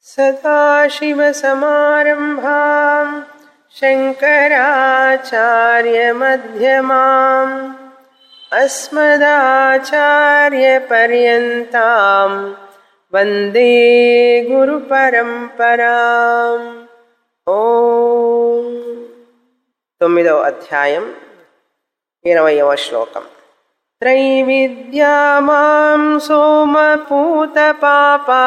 सदाशिवसमारम्भाम् शङ्कराचार्यमध्यमाम् अस्मदाचार्यपर्यन्ताम् वन्दे गुरुपरम्पराम् ఓ తొమ్మిదవ అధ్యాయం ఇరవయవ శ్లోకం త్రైవిద్యా మాం సోమపూతపాపా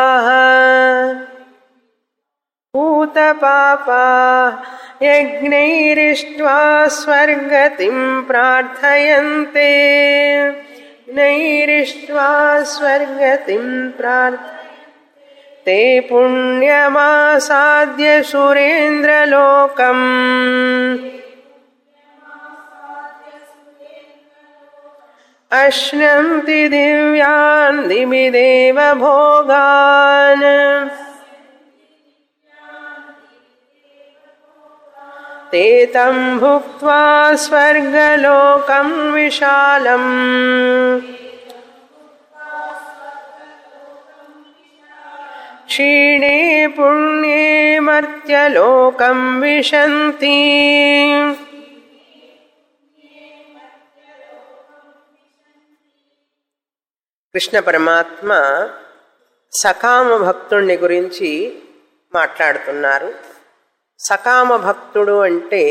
పూతపాపా యజ్ఞైరిష్ట్వా స్వర్గతిం ప్రార్థయంతే నైరిష్ట్వా స్వర్గతిం ప్రార్థ ते पुण्यमासाद्य सुरेन्द्रलोकम् अश्नन्ति दिव्यान् दिविदेव भोगान् ते तं भुक्त्वा स्वर्गलोकं विशालम् क्षीणे पुण्ये मर्त्यलोकं विशन्ति కృష్ణ పరమాత్మ సకామ భక్తుణ్ణి గురించి మాట్లాడుతున్నారు సకామ భక్తుడు అంటే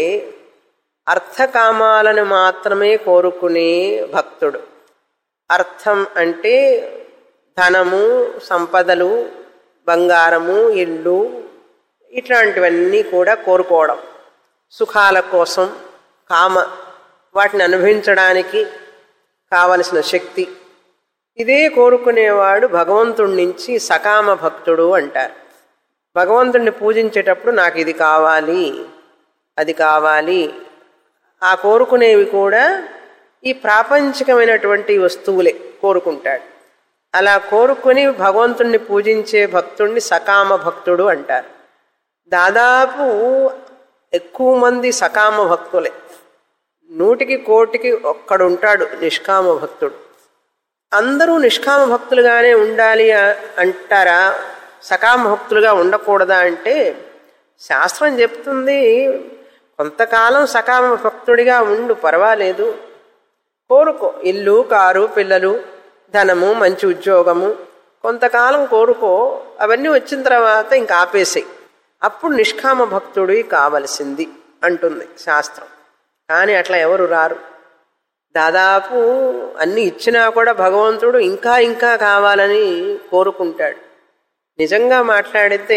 అర్థకామాలను మాత్రమే కోరుకునే భక్తుడు అర్థం అంటే ధనము సంపదలు బంగారము ఇల్లు ఇట్లాంటివన్నీ కూడా కోరుకోవడం సుఖాల కోసం కామ వాటిని అనుభవించడానికి కావలసిన శక్తి ఇదే కోరుకునేవాడు భగవంతుడి నుంచి సకామ భక్తుడు అంటారు భగవంతుడిని పూజించేటప్పుడు నాకు ఇది కావాలి అది కావాలి ఆ కోరుకునేవి కూడా ఈ ప్రాపంచికమైనటువంటి వస్తువులే కోరుకుంటాడు అలా కోరుకుని భగవంతుణ్ణి పూజించే భక్తుణ్ణి సకామ భక్తుడు అంటారు దాదాపు ఎక్కువ మంది సకామ భక్తులే నూటికి కోటికి ఒక్కడు ఉంటాడు నిష్కామ భక్తుడు అందరూ నిష్కామ భక్తులుగానే ఉండాలి అంటారా సకామ భక్తులుగా ఉండకూడదా అంటే శాస్త్రం చెప్తుంది కొంతకాలం సకామ భక్తుడిగా ఉండు పర్వాలేదు కోరుకో ఇల్లు కారు పిల్లలు ధనము మంచి ఉద్యోగము కొంతకాలం కోరుకో అవన్నీ వచ్చిన తర్వాత ఇంకా ఆపేసాయి అప్పుడు నిష్కామ భక్తుడివి కావలసింది అంటుంది శాస్త్రం కానీ అట్లా ఎవరు రారు దాదాపు అన్ని ఇచ్చినా కూడా భగవంతుడు ఇంకా ఇంకా కావాలని కోరుకుంటాడు నిజంగా మాట్లాడితే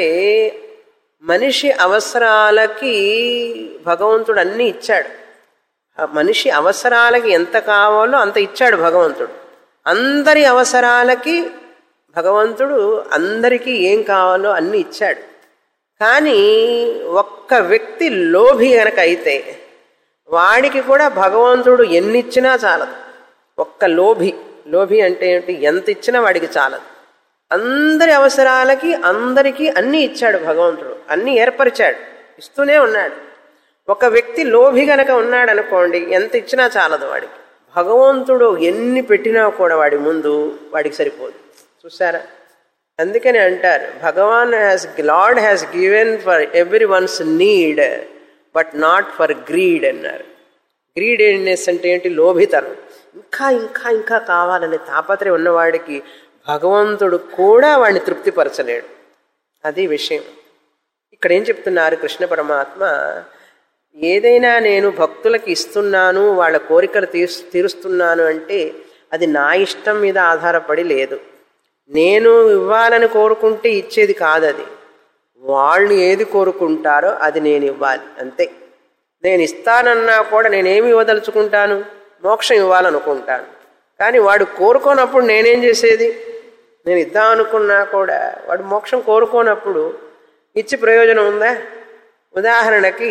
మనిషి అవసరాలకి భగవంతుడు అన్నీ ఇచ్చాడు మనిషి అవసరాలకి ఎంత కావాలో అంత ఇచ్చాడు భగవంతుడు అందరి అవసరాలకి భగవంతుడు అందరికీ ఏం కావాలో అన్ని ఇచ్చాడు కానీ ఒక్క వ్యక్తి లోభి గనక అయితే వాడికి కూడా భగవంతుడు ఎన్ని ఇచ్చినా చాలదు ఒక్క లోభి లోభి అంటే ఏంటి ఎంత ఇచ్చినా వాడికి చాలదు అందరి అవసరాలకి అందరికీ అన్నీ ఇచ్చాడు భగవంతుడు అన్నీ ఏర్పరిచాడు ఇస్తూనే ఉన్నాడు ఒక వ్యక్తి లోభి గనక ఉన్నాడు అనుకోండి ఎంత ఇచ్చినా చాలదు వాడికి భగవంతుడు ఎన్ని పెట్టినా కూడా వాడి ముందు వాడికి సరిపోదు చూసారా అందుకని అంటారు Bhagwan has Lord has given for every one's need but not for greed అన్నారు గ్రీడెడ్నెస్ అంటే ఏంటి లోభితనం ఇంకా ఇంకా ఇంకా కావాలనే తాపత్రయం ఉన్నవాడికి భగవంతుడు కూడా వాడిని తృప్తిపరచలేడు అది విషయం ఇక్కడ ఏం చెప్తున్నారు కృష్ణ పరమాత్మ ఏదైనా నేను భక్తులకు ఇస్తున్నాను వాళ్ళ కోరికలు తీరు తీరుస్తున్నాను అంటే అది నా ఇష్టం మీద ఆధారపడి లేదు నేను ఇవ్వాలని కోరుకుంటే ఇచ్చేది కాదు అది వాళ్ళు ఏది కోరుకుంటారో అది నేను ఇవ్వాలి అంతే నేను ఇస్తానన్నా కూడా నేనేమి ఇవ్వదలుచుకుంటాను మోక్షం ఇవ్వాలనుకుంటాను కానీ వాడు కోరుకోనప్పుడు నేనేం చేసేది నేను ఇద్దామనుకున్నా కూడా వాడు మోక్షం కోరుకోనప్పుడు ఇచ్చి ప్రయోజనం ఉందా ఉదాహరణకి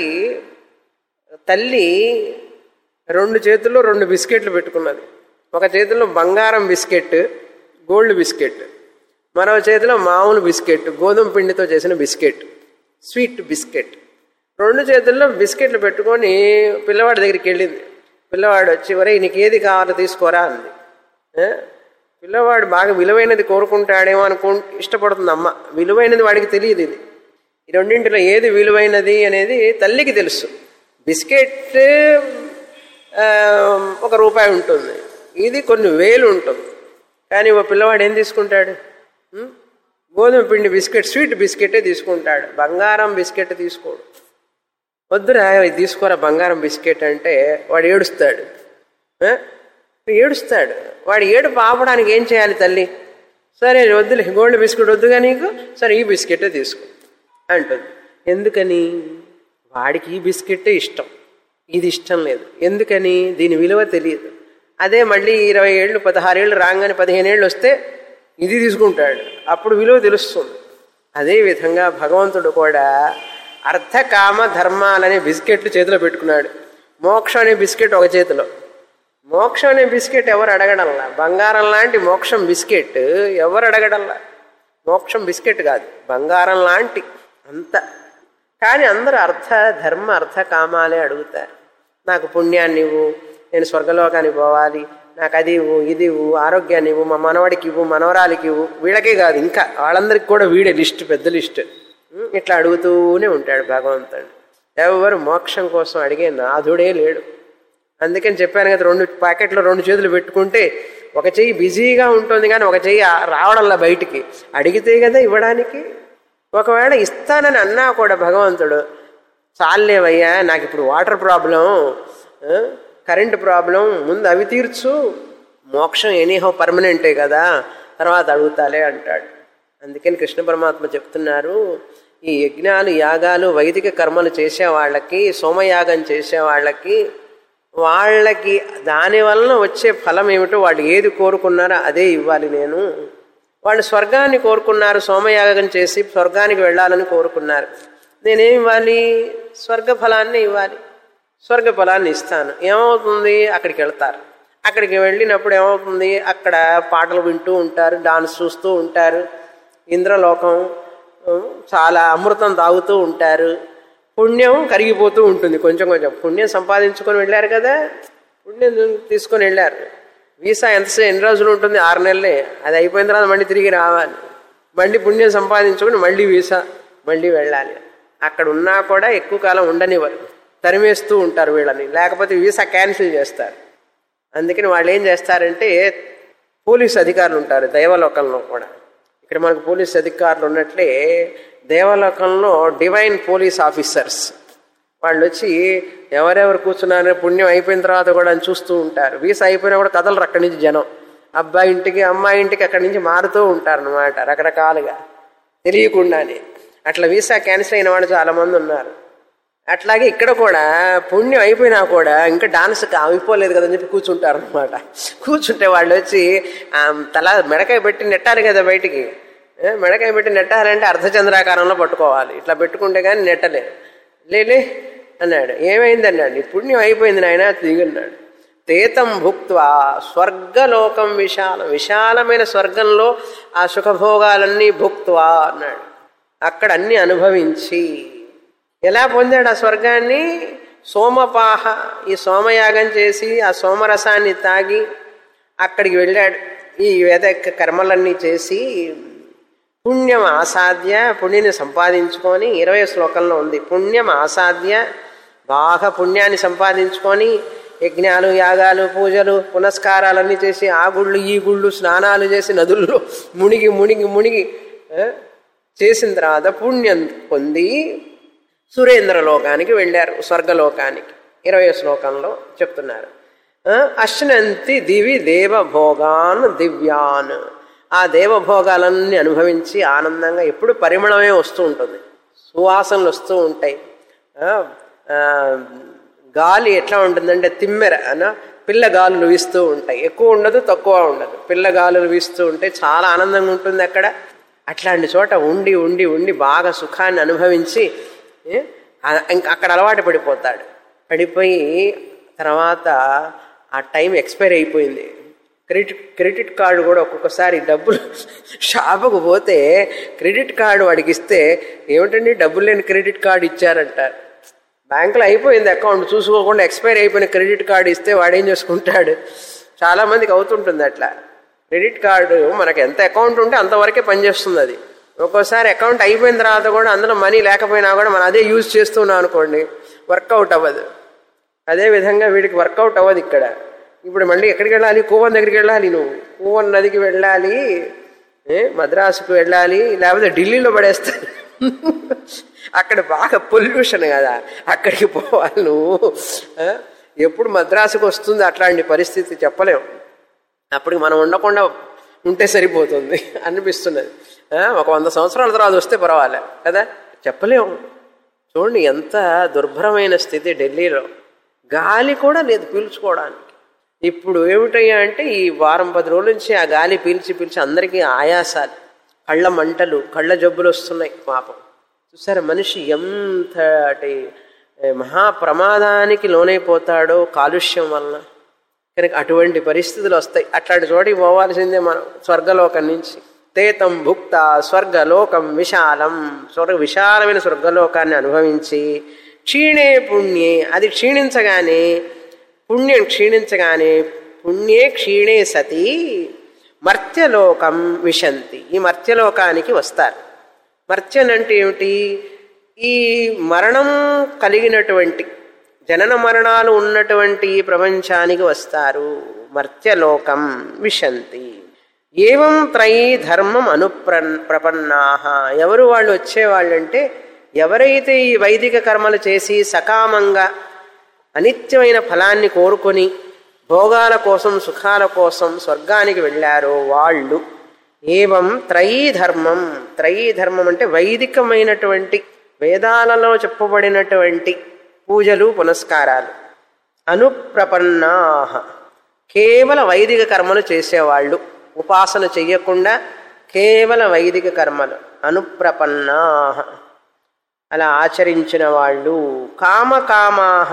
తల్లి రెండు చేతుల్లో రెండు బిస్కెట్లు పెట్టుకున్నది ఒక చేతిలో బంగారం బిస్కెట్ గోల్డ్ బిస్కెట్ మరో చేతిలో మామూలు బిస్కెట్ గోధుమ పిండితో చేసిన బిస్కెట్ స్వీట్ బిస్కెట్ రెండు చేతుల్లో బిస్కెట్లు పెట్టుకొని పిల్లవాడి దగ్గరికి వెళ్ళింది పిల్లవాడు వచ్చి ఒరే నీకు ఏది కావాలో తీసుకోరా అంది పిల్లవాడు బాగా విలువైనది కోరుకుంటాడేమో అనుకు ఇష్టపడుతుంది అమ్మ విలువైనది వాడికి తెలియదు ఇది ఈ రెండింటిలో ఏది విలువైనది అనేది తల్లికి తెలుసు బిస్కెట్ ఆ, ఒక రూపాయి ఉంటుంది ఇది కొన్ని వేలు ఉంటుంది కానీ ఓ పిల్లవాడు ఏం తీసుకుంటాడు ఉం? గోధుమ పిండి బిస్కెట్ స్వీట్ బిస్కెటే తీసుకుంటాడు బంగారం బిస్కెట్ తీసుకోడు వద్దురా ఇది తీసుకోరా బంగారం బిస్కెట్ అంటే వాడు ఏడుస్తాడు ఆ? ఏడుస్తాడు వాడు ఏడు పాపడానికి ఏం చేయాలి తల్లి సరే వద్దులే గోల్డ్ బిస్కెట్ వద్దుగా నీకు సరే ఈ బిస్కెటే తీసుకో అంటుంది ఎందుకని వాడికి ఈ బిస్కెటే ఇష్టం ఇది ఇష్టం లేదు ఎందుకని దీని విలువ తెలియదు అదే మళ్ళీ ఇరవై ఏళ్ళు పదహారేళ్ళు రాగానే పదిహేను ఏళ్ళు వస్తే ఇది తీసుకుంటాడు అప్పుడు విలువ తెలుస్తుంది అదే విధంగా భగవంతుడు కూడా అర్థకామ ధర్మాలనే బిస్కెట్లు చేతిలో పెట్టుకున్నాడు మోక్షం అనే బిస్కెట్ ఒక చేతిలో మోక్షం అనే బిస్కెట్ ఎవరు అడగడంలా బంగారం లాంటి మోక్షం బిస్కెట్ ఎవరు అడగడంలా మోక్షం బిస్కెట్ కాదు బంగారం లాంటి అంత కానీ అందరూ అర్థ ధర్మ అర్థ కామాలే అడుగుతారు నాకు పుణ్యాన్ని ఇవ్వు నేను స్వర్గలోకానికి పోవాలి నాకు అది ఇవ్వు ఇది ఇవ్వు ఆరోగ్యాన్ని ఇవ్వు మా మనవడికి ఇవ్వు మనవరాలికి ఇవ్వు వీళ్ళకే కాదు ఇంకా వాళ్ళందరికీ కూడా వీడే లిస్ట్ పెద్ద లిస్ట్ ఉం, ఇట్లా అడుగుతూనే ఉంటాడు భగవంతుడు ఎవరు మోక్షం కోసం అడిగే నాథుడే లేడు అందుకని చెప్పాను కదా రెండు ప్యాకెట్లో రెండు చేతులు పెట్టుకుంటే ఒక చెయ్యి బిజీగా ఉంటుంది కానీ ఒక చెయ్యి ఆ- రావడంలా బయటికి అడిగితే కదా ఇవ్వడానికి ఒకవేళ ఇస్తానని అన్నా కూడా భగవంతుడు చాలేవయ్యా నాకు ఇప్పుడు వాటర్ ప్రాబ్లం ఆ, కరెంటు ప్రాబ్లం ముందు అవి తీర్చు మోక్షం ఎనీహో పర్మనెంటే కదా తర్వాత అడుగుతాలే అంటాడు అందుకని కృష్ణ పరమాత్మ చెప్తున్నారు ఈ యజ్ఞాలు యాగాలు వైదిక కర్మలు చేసే వాళ్ళకి సోమయాగం చేసే వాళ్ళకి వాళ్ళకి దాని వలన వచ్చే ఫలం ఏమిటో వాళ్ళు ఏది కోరుకున్నారో అదే ఇవ్వాలి నేను వాళ్ళు స్వర్గాన్ని కోరుకున్నారు సోమయాగం చేసి స్వర్గానికి వెళ్ళాలని కోరుకున్నారు నేనేం ఇవ్వాలి స్వర్గ ఫలాన్ని ఇవ్వాలి స్వర్గ ఫలాన్ని ఇస్తాను ఏమవుతుంది అక్కడికి వెళ్తారు అక్కడికి వెళ్ళినప్పుడు ఏమవుతుంది అక్కడ పాటలు వింటూ ఉంటారు డాన్స్ చూస్తూ ఉంటారు ఇంద్రలోకం ఉం, చాలా అమృతం తాగుతూ ఉంటారు పుణ్యం కరిగిపోతూ ఉంటుంది కొంచెం కొంచెం పుణ్యం సంపాదించుకొని వెళ్ళారు కదా పుణ్యం తీసుకొని వెళ్ళారు వీసా ఎంతసేపు ఎన్ని రోజులు ఉంటుంది ఆరు నెలలే అది అయిపోయిన తర్వాత మళ్ళీ తిరిగి రావాలి మళ్ళీ పుణ్యం సంపాదించుకొని మళ్ళీ వీసా మళ్ళీ వెళ్ళాలి అక్కడ ఉన్నా కూడా ఎక్కువ కాలం ఉండనివ్వరు తరిమేస్తూ ఉంటారు వీళ్ళని లేకపోతే వీసా క్యాన్సిల్ చేస్తారు అందుకని వాళ్ళు ఏం చేస్తారంటే పోలీస్ అధికారులు ఉంటారు దైవలోకంలో కూడా ఇక్కడ మనకు పోలీస్ అధికారులు ఉన్నట్లే దేవలోకంలో డివైన్ పోలీస్ ఆఫీసర్స్ వాళ్ళు వచ్చి ఎవరెవరు కూర్చున్నారో పుణ్యం అయిపోయిన తర్వాత కూడా అని చూస్తూ ఉంటారు వీసా అయిపోయినా కూడా కదలరు అక్కడి నుంచి జనం అబ్బాయి ఇంటికి అమ్మాయి ఇంటికి అక్కడి నుంచి మారుతూ ఉంటారు అనమాట రకరకాలుగా తెలియకుండానే అట్లా వీసా క్యాన్సిల్ అయిన వాళ్ళు చాలా మంది ఉన్నారు అట్లాగే ఇక్కడ కూడా పుణ్యం అయిపోయినా కూడా ఇంకా డాన్స్ అయిపోలేదు కదని చెప్పి కూర్చుంటారు అనమాట కూర్చుంటే వాళ్ళు వచ్చి ఆ, తల మెడకాయ పెట్టి నెట్టారు కదా బయటికి ఏ, మెడకాయ పెట్టి నెట్టారంటే అర్ధచంద్రాకారంలో పట్టుకోవాలి ఇట్లా పెట్టుకుంటే కానీ నెట్టలేదు లేలే అన్నాడు ఏమైంది అన్నాడు నీ పుణ్యం అయిపోయింది నాయన దిగన్నాడు తేతం భుక్త్వా స్వర్గలోకం విశాలం విశాలమైన స్వర్గంలో ఆ సుఖభోగాలన్నీ భుక్త్వా అన్నాడు అక్కడ అన్ని అనుభవించి ఎలా పొందాడు ఆ స్వర్గాన్ని సోమపాహ ఈ సోమయాగం చేసి ఆ సోమరసాన్ని తాగి అక్కడికి వెళ్ళాడు ఈ వేద కర్మలన్నీ చేసి పుణ్యం ఆసాద్య పుణ్యాన్ని సంపాదించుకొని ఇరవై శ్లోకంలో ఉంది పుణ్యం ఆసాద్య బాగా పుణ్యాన్ని సంపాదించుకొని యజ్ఞాలు యాగాలు పూజలు పునస్కారాలన్నీ చేసి ఆ గుళ్ళు ఈ గుళ్ళు స్నానాలు చేసి నదుల్లో మునిగి మునిగి మునిగి ఆ, చేసిన తర్వాత పుణ్యం పొంది సురేంద్ర లోకానికి వెళ్ళారు స్వర్గలోకానికి ఇరవై శ్లోకంలో చెప్తున్నారు ఆ, అశ్నంతి దివి దేవభోగాన్ దివ్యాన్ ఆ దేవభోగాలన్నీ అనుభవించి ఆనందంగా ఎప్పుడు పరిమళమే వస్తూ ఉంటుంది సువాసనలు వస్తూ ఉంటాయి ఆ, ఆ, గాలి ఎట్లా ఉంటుందంటే తిమ్మెర అన పిల్ల గాలులు వీస్తూ ఉంటాయి ఎక్కువ ఉండదు తక్కువ ఉండదు పిల్ల గాలులు వీస్తూ ఉంటే చాలా ఆనందంగా ఉంటుంది అక్కడ అట్లాంటి చోట ఉండి ఉండి ఉండి బాగా సుఖాన్ని అనుభవించి ఏ, ఆ- ఇంక అక్కడ అలవాటు పడిపోతాడు పడిపోయి తర్వాత ఆ టైం ఎక్స్పైర్ అయిపోయింది క్రెడిట్ క్రెడిట్ కార్డు కూడా ఒక్కొక్కసారి డబ్బులు షాపుకు పోతే క్రెడిట్ కార్డు వాడికి ఇస్తే ఏమిటండి డబ్బులు లేని క్రెడిట్ కార్డు ఇచ్చారంటారు బ్యాంకులో అయిపోయింది అకౌంట్ చూసుకోకుండా ఎక్స్పైర్ అయిపోయిన క్రెడిట్ కార్డు ఇస్తే వాడేం చేసుకుంటాడు చాలా మందికి అవుతుంటుంది అట్లా క్రెడిట్ కార్డు మనకి ఎంత అకౌంట్ ఉంటే అంతవరకే పనిచేస్తుంది అది ఒక్కోసారి అకౌంట్ అయిపోయిన తర్వాత కూడా అందులో మనీ లేకపోయినా కూడా మనం అదే యూజ్ చేస్తున్నాం అనుకోండి వర్కౌట్ అవ్వదు అదే విధంగా వీడికి వర్కౌట్ అవ్వదు ఇక్కడ ఇప్పుడు మళ్ళీ ఎక్కడికి వెళ్ళాలి కూవన్ దగ్గరికి వెళ్ళాలి నువ్వు కూవన్ నదికి వెళ్ళాలి ఏ మద్రాసుకు వెళ్ళాలి లేకపోతే ఢిల్లీలో పడేస్తాను అక్కడ బాగా పొల్యూషన్ కదా అక్కడికి పోవాలి నువ్వు ఆ? ఎప్పుడు మద్రాసుకు వస్తుంది అట్లాంటి పరిస్థితి చెప్పలేం అప్పటికి మనం ఉండకుండా ఉంటే సరిపోతుంది అనిపిస్తున్నది ఆ, ఒక వంద సంవత్సరాల తర్వాత వస్తే పర్వాలే కదా చెప్పలేము చూడండి ఎంత దుర్భరమైన స్థితి ఢిల్లీలో గాలి కూడా లేదు పీల్చుకోవడానికి ఇప్పుడు ఏమిటయ్యా అంటే ఈ వారం పది రోజుల నుంచి ఆ గాలి పీల్చి పీల్చి అందరికీ ఆయాసాలు కళ్ళ మంటలు కళ్ళ జబ్బులు వస్తున్నాయి పాపం చూసారా మనిషి ఎంతటి ఏ, మహాప్రమాదానికి లోనైపోతాడో కాలుష్యం వలన కనుక అటువంటి పరిస్థితులు వస్తాయి అట్లాంటి చోటికి పోవాల్సిందే మనం స్వర్గలోకం నుంచి తేతం భుక్త స్వర్గలోకం విశాలం స్వర్గ విశాలమైన స్వర్గలోకాన్ని అనుభవించి క్షీణే పుణ్యే అది క్షీణించగానే పుణ్యం క్షీణించగానే పుణ్యే క్షీణే సతి మర్త్యలోకం విశంతి ఈ మర్త్యలోకానికి వస్తారు మర్త్యన్ అంటే ఏమిటి ఈ మరణం కలిగినటువంటి జనన మరణాలు ఉన్నటువంటి ఈ ప్రపంచానికి వస్తారు మర్త్యలోకం విశంతి ఏవం త్రయీ ధర్మం అనుప్ర ప్రపన్నాహ ఎవరు వాళ్ళు వచ్చేవాళ్ళంటే ఎవరైతే ఈ వైదిక కర్మలు చేసి సకామంగా అనిత్యమైన ఫలాన్ని కోరుకొని భోగాల కోసం సుఖాల కోసం స్వర్గానికి వెళ్ళారో వాళ్ళు ఏవం త్రయీ ధర్మం త్రయీ ధర్మం అంటే వైదికమైనటువంటి వేదాలలో చెప్పబడినటువంటి పూజలు పునస్కారాలు అనుప్రపన్నా కేవల వైదిక కర్మలు చేసేవాళ్ళు ఉపాసన చెయ్యకుండా కేవల వైదిక కర్మలు అనుప్రపన్నా అలా ఆచరించిన వాళ్ళు కామకామాహ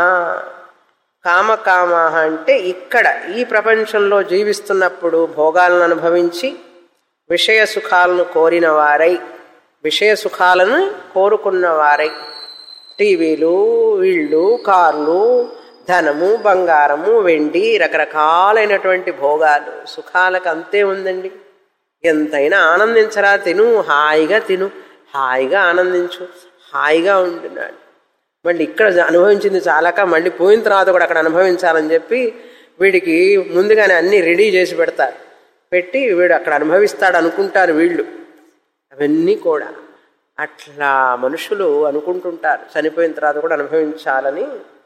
కామకామాహ అంటే ఇక్కడ ఈ ప్రపంచంలో జీవిస్తున్నప్పుడు భోగాలను అనుభవించి విషయ సుఖాలను కోరిన వారై విషయ సుఖాలను కోరుకున్న వారై టీవీలు ఇళ్ళు కార్లు ధనము బంగారము వెండి రకరకాలైనటువంటి భోగాలు సుఖాలకు అంతే ఉందండి ఎంతైనా ఆనందించరా తిను హాయిగా తిను హాయిగా ఆనందించు హాయిగా ఉంటున్నాడు మళ్ళీ ఇక్కడ అనుభవించింది చాలాక మళ్ళీ పోయిన తర్వాత కూడా అక్కడ అనుభవించాలని చెప్పి వీడికి ముందుగానే అన్నీ రెడీ చేసి పెడతారు పెట్టి వీడు అక్కడ అనుభవిస్తాడు అనుకుంటారు వీళ్ళు అవన్నీ కూడా అట్లా మనుషులు అనుకుంటుంటారు చనిపోయిన తర్వాత కూడా అనుభవించాలని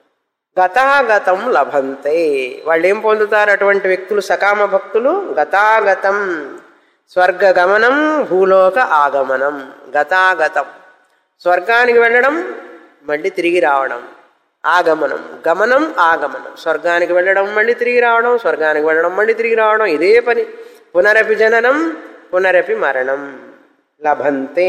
గతాగతం లభంతే వాళ్ళు ఏం పొందుతారు అటువంటి వ్యక్తులు సకామ భక్తులు గతాగతం స్వర్గగమనం భూలోక ఆగమనం గతాగతం స్వర్గానికి వెళ్ళడం మళ్ళీ తిరిగి రావడం ఆగమనం గమనం ఆగమనం స్వర్గానికి వెళ్ళడం మళ్ళీ తిరిగి రావడం స్వర్గానికి వెళ్ళడం మళ్ళీ తిరిగి రావడం ఇదే పని పునరపి జననం పునరపి మరణం లభంతే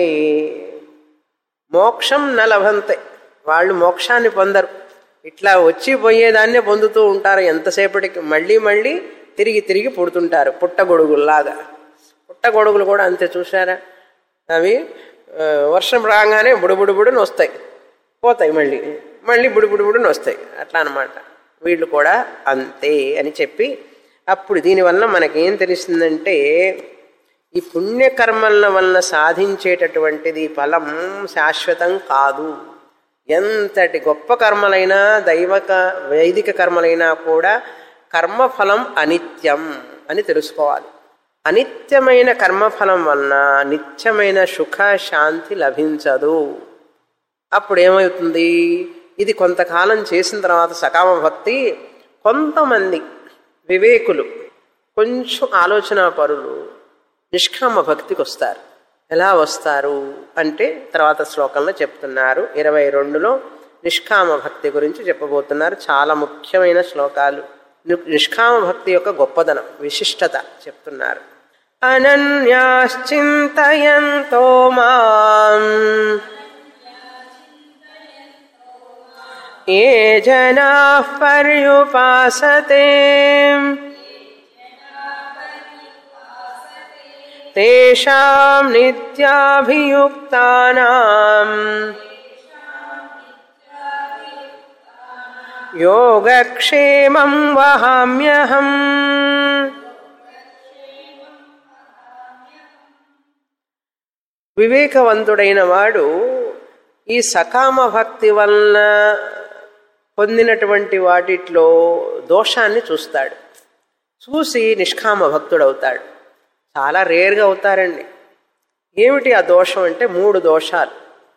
మోక్షం న లభంతే వాళ్ళు మోక్షాన్ని పొందరు ఇట్లా వచ్చి పోయేదాన్నే పొందుతూ ఉంటారు ఎంతసేపటికి మళ్ళీ మళ్ళీ తిరిగి తిరిగి పుడుతుంటారు పుట్టగొడుగుల్లాగా పుట్టగొడుగులు కూడా అంతే చూసారా అవి ఆ, వర్షం రాగానే బుడుబుడుబుడుని వస్తాయి పోతాయి మళ్ళీ మళ్ళీ బుడుబుడుబుడుని వస్తాయి అట్లా అనమాట వీళ్ళు కూడా అంతే అని చెప్పి అప్పుడు దీనివల్ల మనకేం తెలిసిందంటే ఈ పుణ్యకర్మల వలన సాధించేటటువంటిది ఫలం శాశ్వతం కాదు ఎంతటి గొప్ప కర్మలైనా దైవక వైదిక కర్మలైనా కూడా కర్మఫలం అనిత్యం అని తెలుసుకోవాలి అనిత్యమైన కర్మఫలం వలన నిత్యమైన సుఖ శాంతి లభించదు అప్పుడు ఏమవుతుంది ఇది కొంతకాలం చేసిన తర్వాత సకామ భక్తి కొంతమంది వివేకులు కొంచెం ఆలోచన పరులు నిష్కామ భక్తికి వస్తారు ఎలా వస్తారు అంటే తర్వాత శ్లోకంలో చెప్తున్నారు ఇరవై రెండులో నిష్కామ భక్తి గురించి చెప్పబోతున్నారు చాలా ముఖ్యమైన శ్లోకాలు ని- నిష్కామ భక్తి యొక్క గొప్పదనం విశిష్టత చెప్తున్నారు అనన్యాశ్చింతయంతో మాం ఏ జనా పర్యుపాసతే తేషాం నిత్యాభియుక్తానాం యోగక్షేమం వహామ్యహం వివేకవంతుడైన వాడు ఈ సకామ భక్తి వలన పొందినటువంటి వాటిట్లో దోషాన్ని చూస్తాడు చూసి నిష్కామ భక్తుడవుతాడు చాలా రేర్గా అవుతారండి ఏమిటి ఆ దోషం అంటే మూడు దోషాలు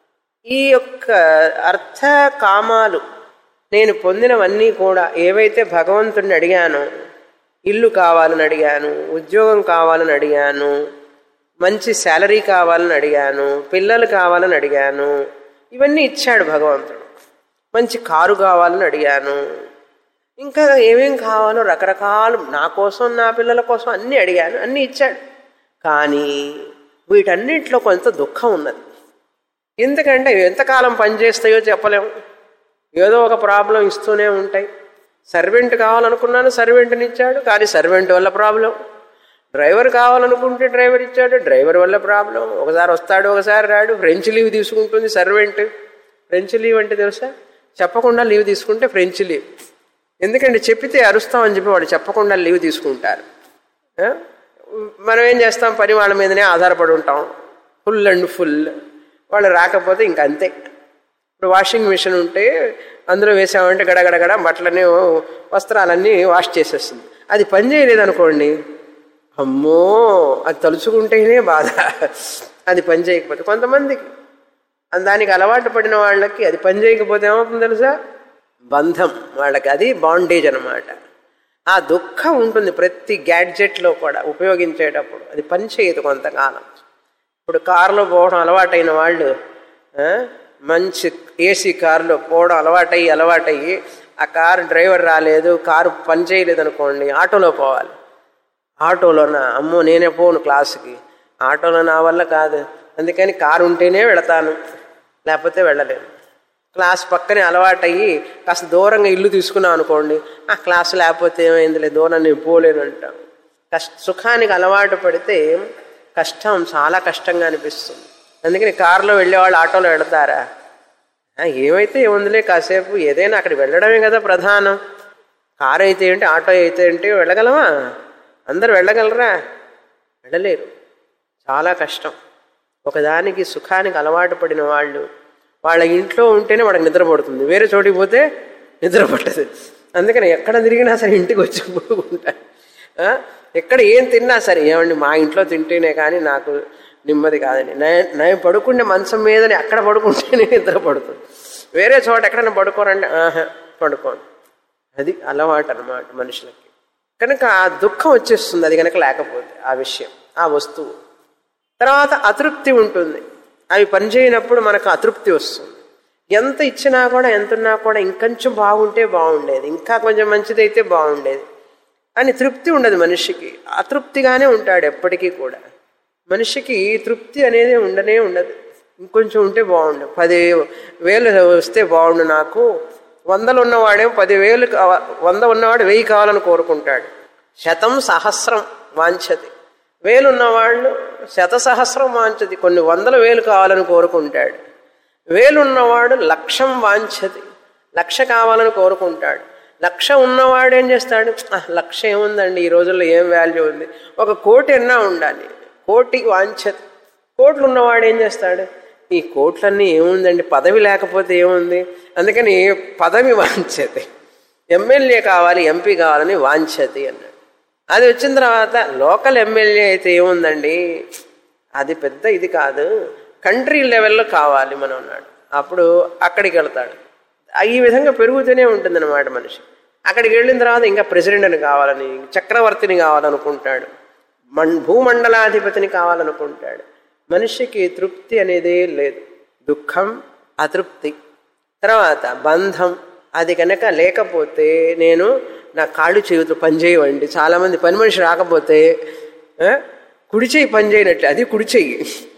ఈ యొక్క అర్థ కామాలు నేను పొందినవన్నీ కూడా ఏవైతే భగవంతుడిని అడిగానో ఇల్లు కావాలని అడిగాను ఉద్యోగం కావాలని అడిగాను మంచి శాలరీ కావాలని అడిగాను పిల్లలు కావాలని అడిగాను ఇవన్నీ ఇచ్చాడు భగవంతుడు మంచి కారు కావాలని అడిగాను ఇంకా ఏమేం కావాలో రకరకాలు నా కోసం నా పిల్లల కోసం అన్నీ అడిగాను అన్నీ ఇచ్చాడు కానీ వీటన్నింటిలో కొంత దుఃఖం ఉన్నది ఎందుకంటే ఎంతకాలం పనిచేస్తాయో చెప్పలేము ఏదో ఒక ప్రాబ్లం ఇస్తూనే ఉంటాయి సర్వెంట్ కావాలనుకున్నాను సర్వెంట్ని ఇచ్చాడు కానీ సర్వెంట్ వల్ల ప్రాబ్లం డ్రైవర్ కావాలనుకుంటే డ్రైవర్ ఇచ్చాడు డ్రైవర్ వల్ల ప్రాబ్లం ఒకసారి వస్తాడు ఒకసారి రాడు ఫ్రెంచ్ లీవ్ తీసుకుంటుంది సర్వెంట్ ఫ్రెంచ్ లీవ్ అంటే తెలుసా చెప్పకుండా లీవ్ తీసుకుంటే ఫ్రెంచ్ లీవ్ ఎందుకంటే చెప్పితే అరుస్తామని చెప్పి వాడు చెప్పకుండా లీవ్ తీసుకుంటారు ఆ? మనం ఏం చేస్తాం పని వాళ్ళ మీదనే ఆధారపడి ఉంటాం ఫుల్ అండ్ ఫుల్ వాళ్ళు రాకపోతే ఇంక అంతే ఇప్పుడు వాషింగ్ మిషన్ ఉంటే అందులో వేసామంటే గడగడగడ బట్టలన్నీ వస్త్రాలన్నీ వాష్ చేసేస్తుంది అది పని చేయలేదు అనుకోండి అమ్మో అది తలుచుకుంటేనే బాధ అది పని చేయకపోతే కొంతమందికి దానికి అలవాటు పడిన వాళ్ళకి అది పని చేయకపోతే ఏమవుతుంది తెలుసా బంధం వాళ్ళకి అది బాండేజ్ అనమాట ఆ దుఃఖం ఉంటుంది ప్రతి గ్యాడ్జెట్లో కూడా ఉపయోగించేటప్పుడు అది పని చేయదు కొంతకాలం ఇప్పుడు కారులో పోవడం అలవాటైన వాళ్ళు ఆ, మంచి ఏసీ కారులో పోవడం అలవాటయ్యి అలవాటయ్యి ఆ కారు డ్రైవర్ రాలేదు కారు పని చేయలేదు అనుకోండి ఆటోలో పోవాలి ఆటోలోన అమ్మో నేనే పోను క్లాసుకి ఆటోలో నా వల్ల కాదు అందుకని కారు ఉంటేనే వెళతాను లేకపోతే వెళ్ళలేను క్లాస్ పక్కనే అలవాటయ్యి కాస్త దూరంగా ఇల్లు తీసుకున్నాం అనుకోండి ఆ క్లాస్ లేకపోతే ఏమైందిలే దూరం నేను పోలేను అంటాం కష్ట సుఖానికి అలవాటు పడితే కష్టం చాలా కష్టంగా అనిపిస్తుంది అందుకని కారులో వెళ్ళేవాళ్ళు ఆటోలో వెళతారా ఆ, ఏమైతే ఏముందిలే కాసేపు ఏదైనా అక్కడికి వెళ్ళడమే కదా ప్రధానం కారు అయితే ఏంటి ఆటో అయితే ఏంటి వెళ్ళగలమా అందరు వెళ్ళగలరా వెళ్ళలేరు చాలా కష్టం ఒకదానికి సుఖానికి అలవాటు పడిన వాళ్ళు వాళ్ళ ఇంట్లో ఉంటేనే వాళ్ళకి నిద్ర పడుతుంది వేరే చోటికి పోతే నిద్ర పట్టదు అందుకని ఎక్కడ తిరిగినా సరే ఇంటికి వచ్చి పడుకుంటారు ఆ? ఎక్కడ ఏం తిన్నా సరే ఏమండి మా ఇంట్లో తింటేనే కానీ నాకు నెమ్మది కాదండి నే- నేను పడుకునే మంచం మీదనే అక్కడ పడుకుంటేనే నిద్ర పడుతుంది వేరే చోట ఎక్కడైనా పడుకోరండి ఆహా పడుకోండి అది అలవాటు అన్నమాట మనుషులకి కనుక ఆ దుఃఖం వచ్చేస్తుంది అది కనుక లేకపోతే ఆ విషయం ఆ వస్తువు తర్వాత అతృప్తి ఉంటుంది అవి పనిచేయనప్పుడు మనకు అతృప్తి వస్తుంది ఎంత ఇచ్చినా కూడా ఎంత ఉన్నా కూడా ఇంకొంచెం బాగుంటే బాగుండేది ఇంకా కొంచెం మంచిదైతే బాగుండేది అని తృప్తి ఉండదు మనిషికి అతృప్తిగానే ఉంటాడు ఎప్పటికీ కూడా మనిషికి తృప్తి అనేది ఉండనే ఉండదు ఇంకొంచెం ఉంటే బాగుండు పది వేలు వస్తే బాగుండు నాకు వందలు ఉన్నవాడేమో పదివేలు కావ- వంద ఉన్నవాడు వెయ్యి కావాలని కోరుకుంటాడు శతం సహస్రం వాంఛది వేలు ఉన్నవాళ్ళు శత సహస్రం వాంఛది కొన్ని వందల వేలు కావాలని కోరుకుంటాడు వేలు ఉన్నవాడు లక్షం వాంఛది లక్ష కావాలని కోరుకుంటాడు లక్ష ఉన్నవాడు ఏం చేస్తాడు "ఆ, లక్ష ఏముందండి ఈ రోజుల్లో ఏం వాల్యూ ఉంది ఒక కోటి ఎన్నా ఉండాలి కోటి వాంఛది కోట్లు ఉన్నవాడు ఏం చేస్తాడు ఈ కోట్లన్నీ ఏముందండి పదవి లేకపోతే ఏముంది అందుకని పదవి వాంఛతి ఎమ్మెల్యే కావాలి ఎంపీ కావాలని వాంఛతి అన్నాడు అది వచ్చిన తర్వాత లోకల్ ఎమ్మెల్యే అయితే ఏముందండి అది పెద్ద ఇది కాదు కంట్రీ లెవెల్లో కావాలి మనం అన్నాడు అప్పుడు అక్కడికి వెళ్తాడు ఈ విధంగా పెరుగుతూనే ఉంటుందన్నమాట మనిషి అక్కడికి వెళ్ళిన తర్వాత ఇంకా ప్రెసిడెంట్ని కావాలని చక్రవర్తిని కావాలనుకుంటాడు మన్ భూమండలాధిపతిని కావాలనుకుంటాడు మనిషికి తృప్తి అనేదే లేదు దుఃఖం అతృప్తి తర్వాత బంధం అది కనుక లేకపోతే నేను నా కాళ్ళు చేతులు పనిచేయవండి చాలామంది పని మనిషి రాకపోతే ఆ, కుడి చెయ్యి పని చేయనట్లే అది కుడి చెయ్యి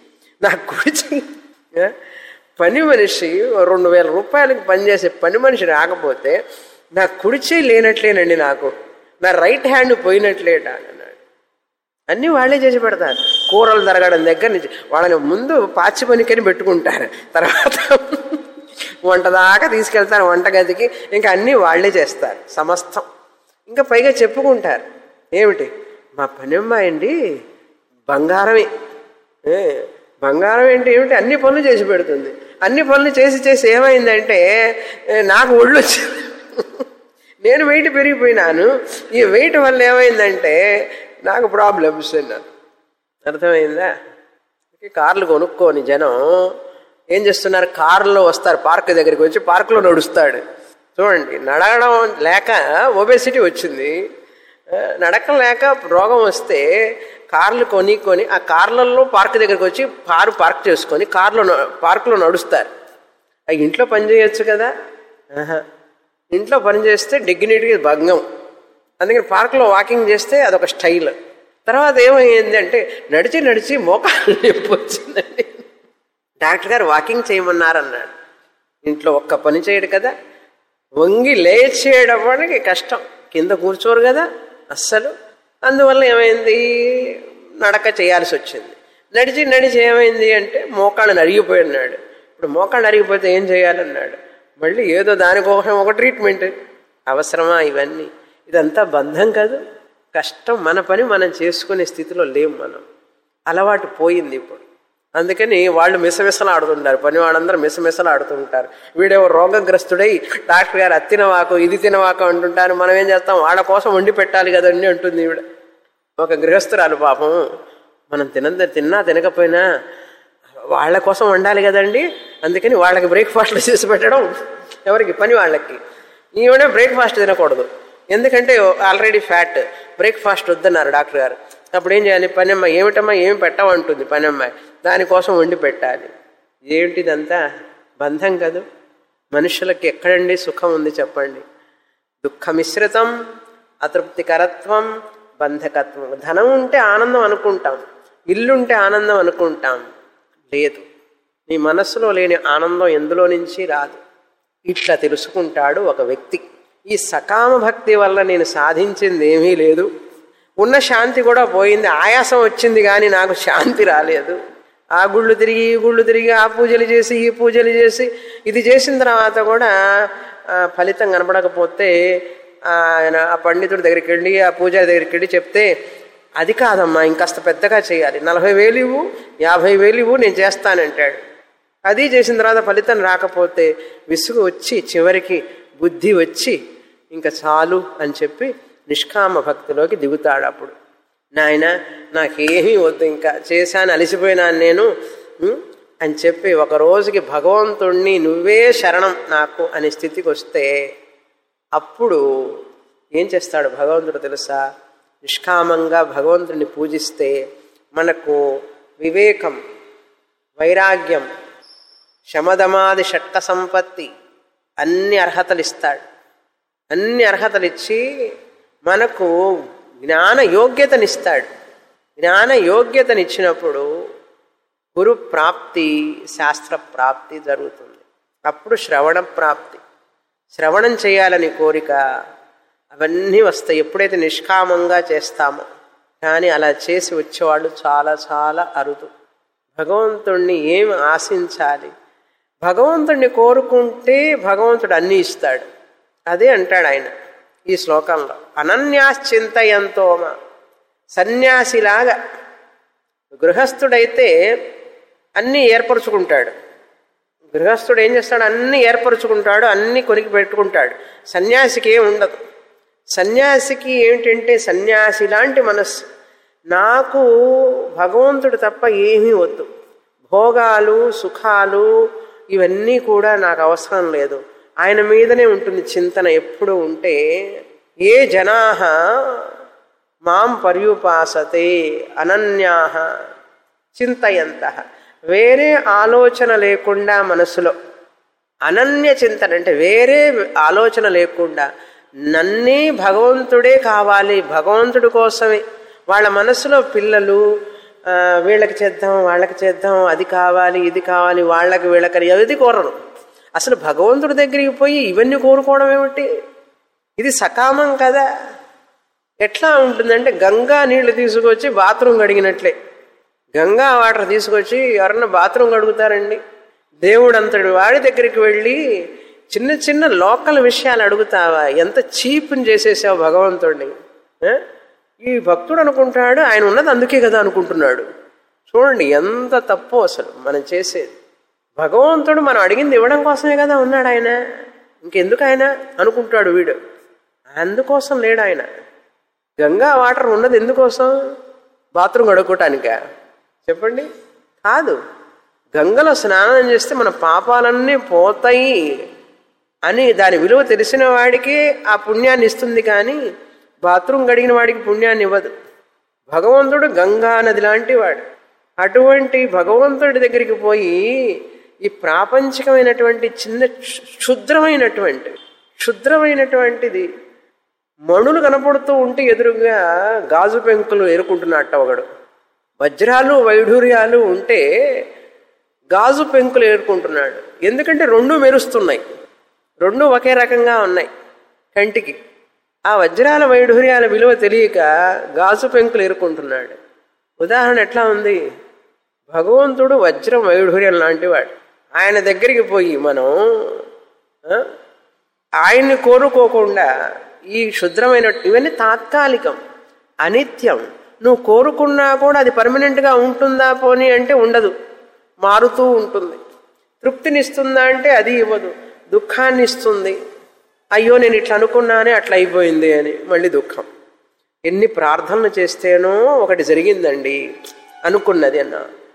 నా కుడి చెయ్యి ఆ, పని మనిషి ఓ రెండు వేల రూపాయలకి పనిచేసే పని మనిషి రాకపోతే నా కుడి చెయ్యి లేనట్లేనండి నాకు నా రైట్ హ్యాండ్ పోయినట్లేట అన్నాడు అన్నీ వాళ్ళే చేసి పెడతారు కూరలు తరగడం దగ్గర నుంచి వాళ్ళని ముందు పాచి పనికని పెట్టుకుంటారు తర్వాత వంట దాకా తీసుకెళ్తారు వంటగదికి ఇంకా అన్నీ వాళ్ళే చేస్తారు సమస్తం ఇంకా పైగా చెప్పుకుంటారు ఏమిటి మా పని అమ్మాయి అండి బంగారమే ఏ, బంగారం ఏంటి ఏమిటి అన్ని పనులు చేసి పెడుతుంది అన్ని పనులు చేసి చేసి ఏమైందంటే ఏ, నాకు ఒళ్ళు వచ్చింది నేను వెయిట్ పెరిగిపోయినాను ఈ వెయిట్ వల్ల ఏమైందంటే నాకు ప్రాబ్లమ్స్ అన్నారు అర్థమైందా ఈ కార్లు కొనుక్కొని జనం ఏం చేస్తున్నారు కారులో వస్తారు పార్క్ దగ్గరికి వచ్చి పార్కులో నడుస్తాడు చూడండి నడవడం లేక ఒబేసిటీ వచ్చింది ఆ, నడకం లేక రోగం వస్తే కార్లు కొని కొని ఆ కార్లలో పార్క్ దగ్గరికి వచ్చి కారు పార్క్ చేసుకొని కార్లో న- పార్కులో నడుస్తారు ఆ ఇంట్లో పని చేయొచ్చు కదా ఆహా. ఇంట్లో పని చేస్తే డిగ్నిటీకి భంగం అందుకని పార్కులో వాకింగ్ చేస్తే అదొక స్టైల్ తర్వాత ఏమైంది అంటే నడిచి నడిచి మోకాలు నొప్పి వచ్చిందండి డాక్టర్ గారు వాకింగ్ చేయమన్నారన్నాడు ఇంట్లో ఒక్క పని చేయడు కదా వంగి లేచేయడానికి కష్టం కింద కూర్చోరు కదా అస్సలు అందువల్ల ఏమైంది నడక చేయాల్సి వచ్చింది నడిచి నడిచి ఏమైంది అంటే మోకాళ్ళు నరిగిపోయి ఉన్నాడు ఇప్పుడు మోకాళ్ళు నరిగిపోతే ఏం చేయాలన్నాడు మళ్ళీ ఏదో దానికోసం ఒక ట్రీట్మెంట్ అవసరమా ఇవన్నీ ఇదంతా బంధం కాదు కష్టం మన పని మనం చేసుకునే స్థితిలో లేము మనం అలవాటు పోయింది ఇప్పుడు అందుకని వాళ్ళు మిసమిసలాడుతుంటారు పని వాళ్ళందరూ మిసమిసలాడుతుంటారు వీడేవో రోగగ్రస్తుడై డాక్టర్ గారు అది తినవాకు ఇది తినవాకు అంటుంటారు మనం ఏం చేస్తాం వాళ్ళ కోసం వండి పెట్టాలి కదండి అంటుంది ఈవిడ ఒక గృహస్థురాలు పాపం మనం తినంద తిన్నా తినకపోయినా వాళ్ళ కోసం వండాలి కదండి అందుకని వాళ్ళకి బ్రేక్ఫాస్ట్లు చేసి పెట్టడం ఎవరికి పని వాళ్ళకి ఈవిడ బ్రేక్ఫాస్ట్ తినకూడదు ఎందుకంటే ఆల్రెడీ ఫ్యాట్ బ్రేక్ఫాస్ట్ వద్దన్నారు డాక్టర్ గారు అప్పుడు ఏం చేయాలి పని అమ్మాయి ఏమిటమ్మా ఏమి పెట్టమంటుంది పని అమ్మాయి దానికోసం వండి పెట్టాలి ఏంటిదంతా బంధం కదూ మనుషులకి ఎక్కడండి సుఖం ఉంది చెప్పండి దుఃఖ మిశ్రితం అతృప్తికరత్వం బంధకత్వం ధనం ఉంటే ఆనందం అనుకుంటాం ఇల్లుంటే ఆనందం అనుకుంటాం లేదు నీ మనస్సులో లేని ఆనందం ఎందులో నుంచి రాదు ఇట్లా తెలుసుకుంటాడు ఒక వ్యక్తి ఈ సకామ భక్తి వల్ల నేను సాధించింది ఏమీ లేదు ఉన్న శాంతి కూడా పోయింది ఆయాసం వచ్చింది కానీ నాకు శాంతి రాలేదు ఆ గుళ్ళు తిరిగి ఈ గుళ్ళు తిరిగి ఆ పూజలు చేసి ఈ పూజలు చేసి ఇది చేసిన తర్వాత కూడా ఆ, ఫలితం కనపడకపోతే ఆ, ఆయన ఆ పండితుడి దగ్గరికి వెళ్ళి ఆ పూజారి దగ్గరికి వెళ్ళి చెప్తే అది కాదమ్మా ఇంకాస్త పెద్దగా చేయాలి నలభై వేలు ఇవ్వు యాభై వేలు ఇవ్వు నేను చేస్తానంటాడు అది చేసిన తర్వాత ఫలితం రాకపోతే విసుగు వచ్చి చివరికి బుద్ధి వచ్చి ఇంకా చాలు అని చెప్పి నిష్కామ భక్తిలోకి దిగుతాడు అప్పుడు నాయన నాకేమీ వద్దు ఇంకా చేశాను అలసిపోయినాను నేను ఉం? అని చెప్పి ఒక రోజుకి భగవంతుణ్ణి నువ్వే శరణం నాకు అనే స్థితికి వస్తే అప్పుడు ఏం చేస్తాడు భగవంతుడు తెలుసా నిష్కామంగా భగవంతుడిని పూజిస్తే మనకు వివేకం వైరాగ్యం శమదమాది షట్క సంపత్తి అన్ని అర్హతలు ఇస్తాడు అన్ని అర్హతలు ఇచ్చి మనకు జ్ఞాన యోగ్యతనిస్తాడు జ్ఞాన యోగ్యతనిచ్చినప్పుడు గురు ప్రాప్తి శాస్త్ర ప్రాప్తి జరుగుతుంది అప్పుడు శ్రవణ ప్రాప్తి శ్రవణం చేయాలని కోరిక అవన్నీ వస్తాయి ఎప్పుడైతే నిష్కామంగా చేస్తామో కానీ అలా చేసి వచ్చేవాళ్ళు చాలా చాలా అరుదు భగవంతుణ్ణి ఏమి ఆశించాలి భగవంతుణ్ణి కోరుకుంటే భగవంతుడు అన్నీ ఇస్తాడు అదే అంటాడు ఆయన ఈ శ్లోకంలో అనన్యాశ్చింతయంతోమ సన్యాసిలాగా గృహస్థుడైతే అన్నీ ఏర్పరచుకుంటాడు గృహస్థుడు ఏం చేస్తాడు అన్నీ ఏర్పరచుకుంటాడు అన్నీ కొనికి పెట్టుకుంటాడు సన్యాసికి ఏం ఉండదు సన్యాసికి ఏమిటంటే సన్యాసి లాంటి మనస్సు నాకు భగవంతుడు తప్ప ఏమీ వద్దు భోగాలు సుఖాలు ఇవన్నీ కూడా నాకు అవసరం లేదు ఆయన మీదనే ఉంటుంది చింతన ఎప్పుడు ఉంటే ఏ జనా మాం పర్యుపాసతే అనన్యా చింతయంత వేరే ఆలోచన లేకుండా మనసులో అనన్య చింతన అంటే వేరే ఆలోచన లేకుండా నన్నే భగవంతుడే కావాలి భగవంతుడి కోసమే వాళ్ళ మనసులో పిల్లలు ఆ, వీళ్ళకి చేద్దాం వాళ్ళకి చేద్దాం అది కావాలి ఇది కావాలి వాళ్ళకి వీళ్ళకని అది కోరరు అసలు భగవంతుడి దగ్గరికి పోయి ఇవన్నీ కోరుకోవడం ఏమిటి ఇది సకామం కదా ఎట్లా ఉంటుందంటే గంగా నీళ్లు తీసుకొచ్చి బాత్రూమ్ కడిగినట్లే గంగా వాటర్ తీసుకొచ్చి ఎవరన్నా బాత్రూమ్ కడుగుతారండి దేవుడు అంతటి వాడి దగ్గరికి వెళ్ళి చిన్న చిన్న లోకల్ విషయాలు అడుగుతావా ఎంత చీప్ని చేసేసావు భగవంతుడిని ఆ? ఈ భక్తుడు అనుకుంటాడు ఆయన ఉన్నది అందుకే కదా అనుకుంటున్నాడు చూడండి ఎంత తప్పు అసలు మనం చేసేది భగవంతుడు మనం అడిగింది ఇవ్వడం కోసమే కదా ఉన్నాడు ఆయన ఇంకెందుకు ఆయన అనుకుంటాడు వీడు అందుకోసం లేడు ఆయన గంగా వాటర్ ఉన్నది ఎందుకోసం బాత్రూమ్ కడుక్కోటానికా చెప్పండి కాదు గంగలో స్నానం చేస్తే మన పాపాలన్నీ పోతాయి అని దాని విలువ తెలిసిన వాడికి ఆ పుణ్యాన్ని ఇస్తుంది కానీ బాత్రూమ్ కడిగిన వాడికి పుణ్యాన్ని ఇవ్వదు భగవంతుడు గంగా నది లాంటి వాడు అటువంటి భగవంతుడి దగ్గరికి పోయి ఈ ప్రాపంచికమైనటువంటి చిన్న క్షు- క్షుద్రమైనటువంటి క్షుద్రమైనటువంటిది మణులు కనపడుతూ ఉంటే ఎదురుగా గాజు పెంకులు ఏరుకుంటున్నట్ట ఒకడు వజ్రాలు వైఢూర్యాలు ఉంటే గాజు పెంకులు ఏరుకుంటున్నాడు ఎందుకంటే రెండు మెరుస్తున్నాయి రెండు ఒకే రకంగా ఉన్నాయి కంటికి ఆ వజ్రాల వైఢూర్యాల విలువ తెలియక గాజు పెంకులు ఏరుకుంటున్నాడు ఉదాహరణ ఎట్లా ఉంది భగవంతుడు వజ్రం వైఢూర్యం లాంటివాడు ఆయన దగ్గరికి పోయి మనం ఆ, ఆయన్ని కోరుకోకుండా ఈ క్షుద్రమైన ఇవన్నీ తాత్కాలికం అనిత్యం నువ్వు కోరుకున్నా కూడా అది పర్మనెంట్గా ఉంటుందా పోనీ అంటే ఉండదు మారుతూ ఉంటుంది తృప్తినిస్తుందా అంటే అది ఇవ్వదు దుఃఖాన్ని ఇస్తుంది అయ్యో నేను ఇట్లా అనుకున్నానే అట్లా అయిపోయింది అని మళ్ళీ దుఃఖం ఎన్ని ప్రార్థనలు చేస్తేనో ఒకటి జరిగిందండి అనుకున్నది అన్న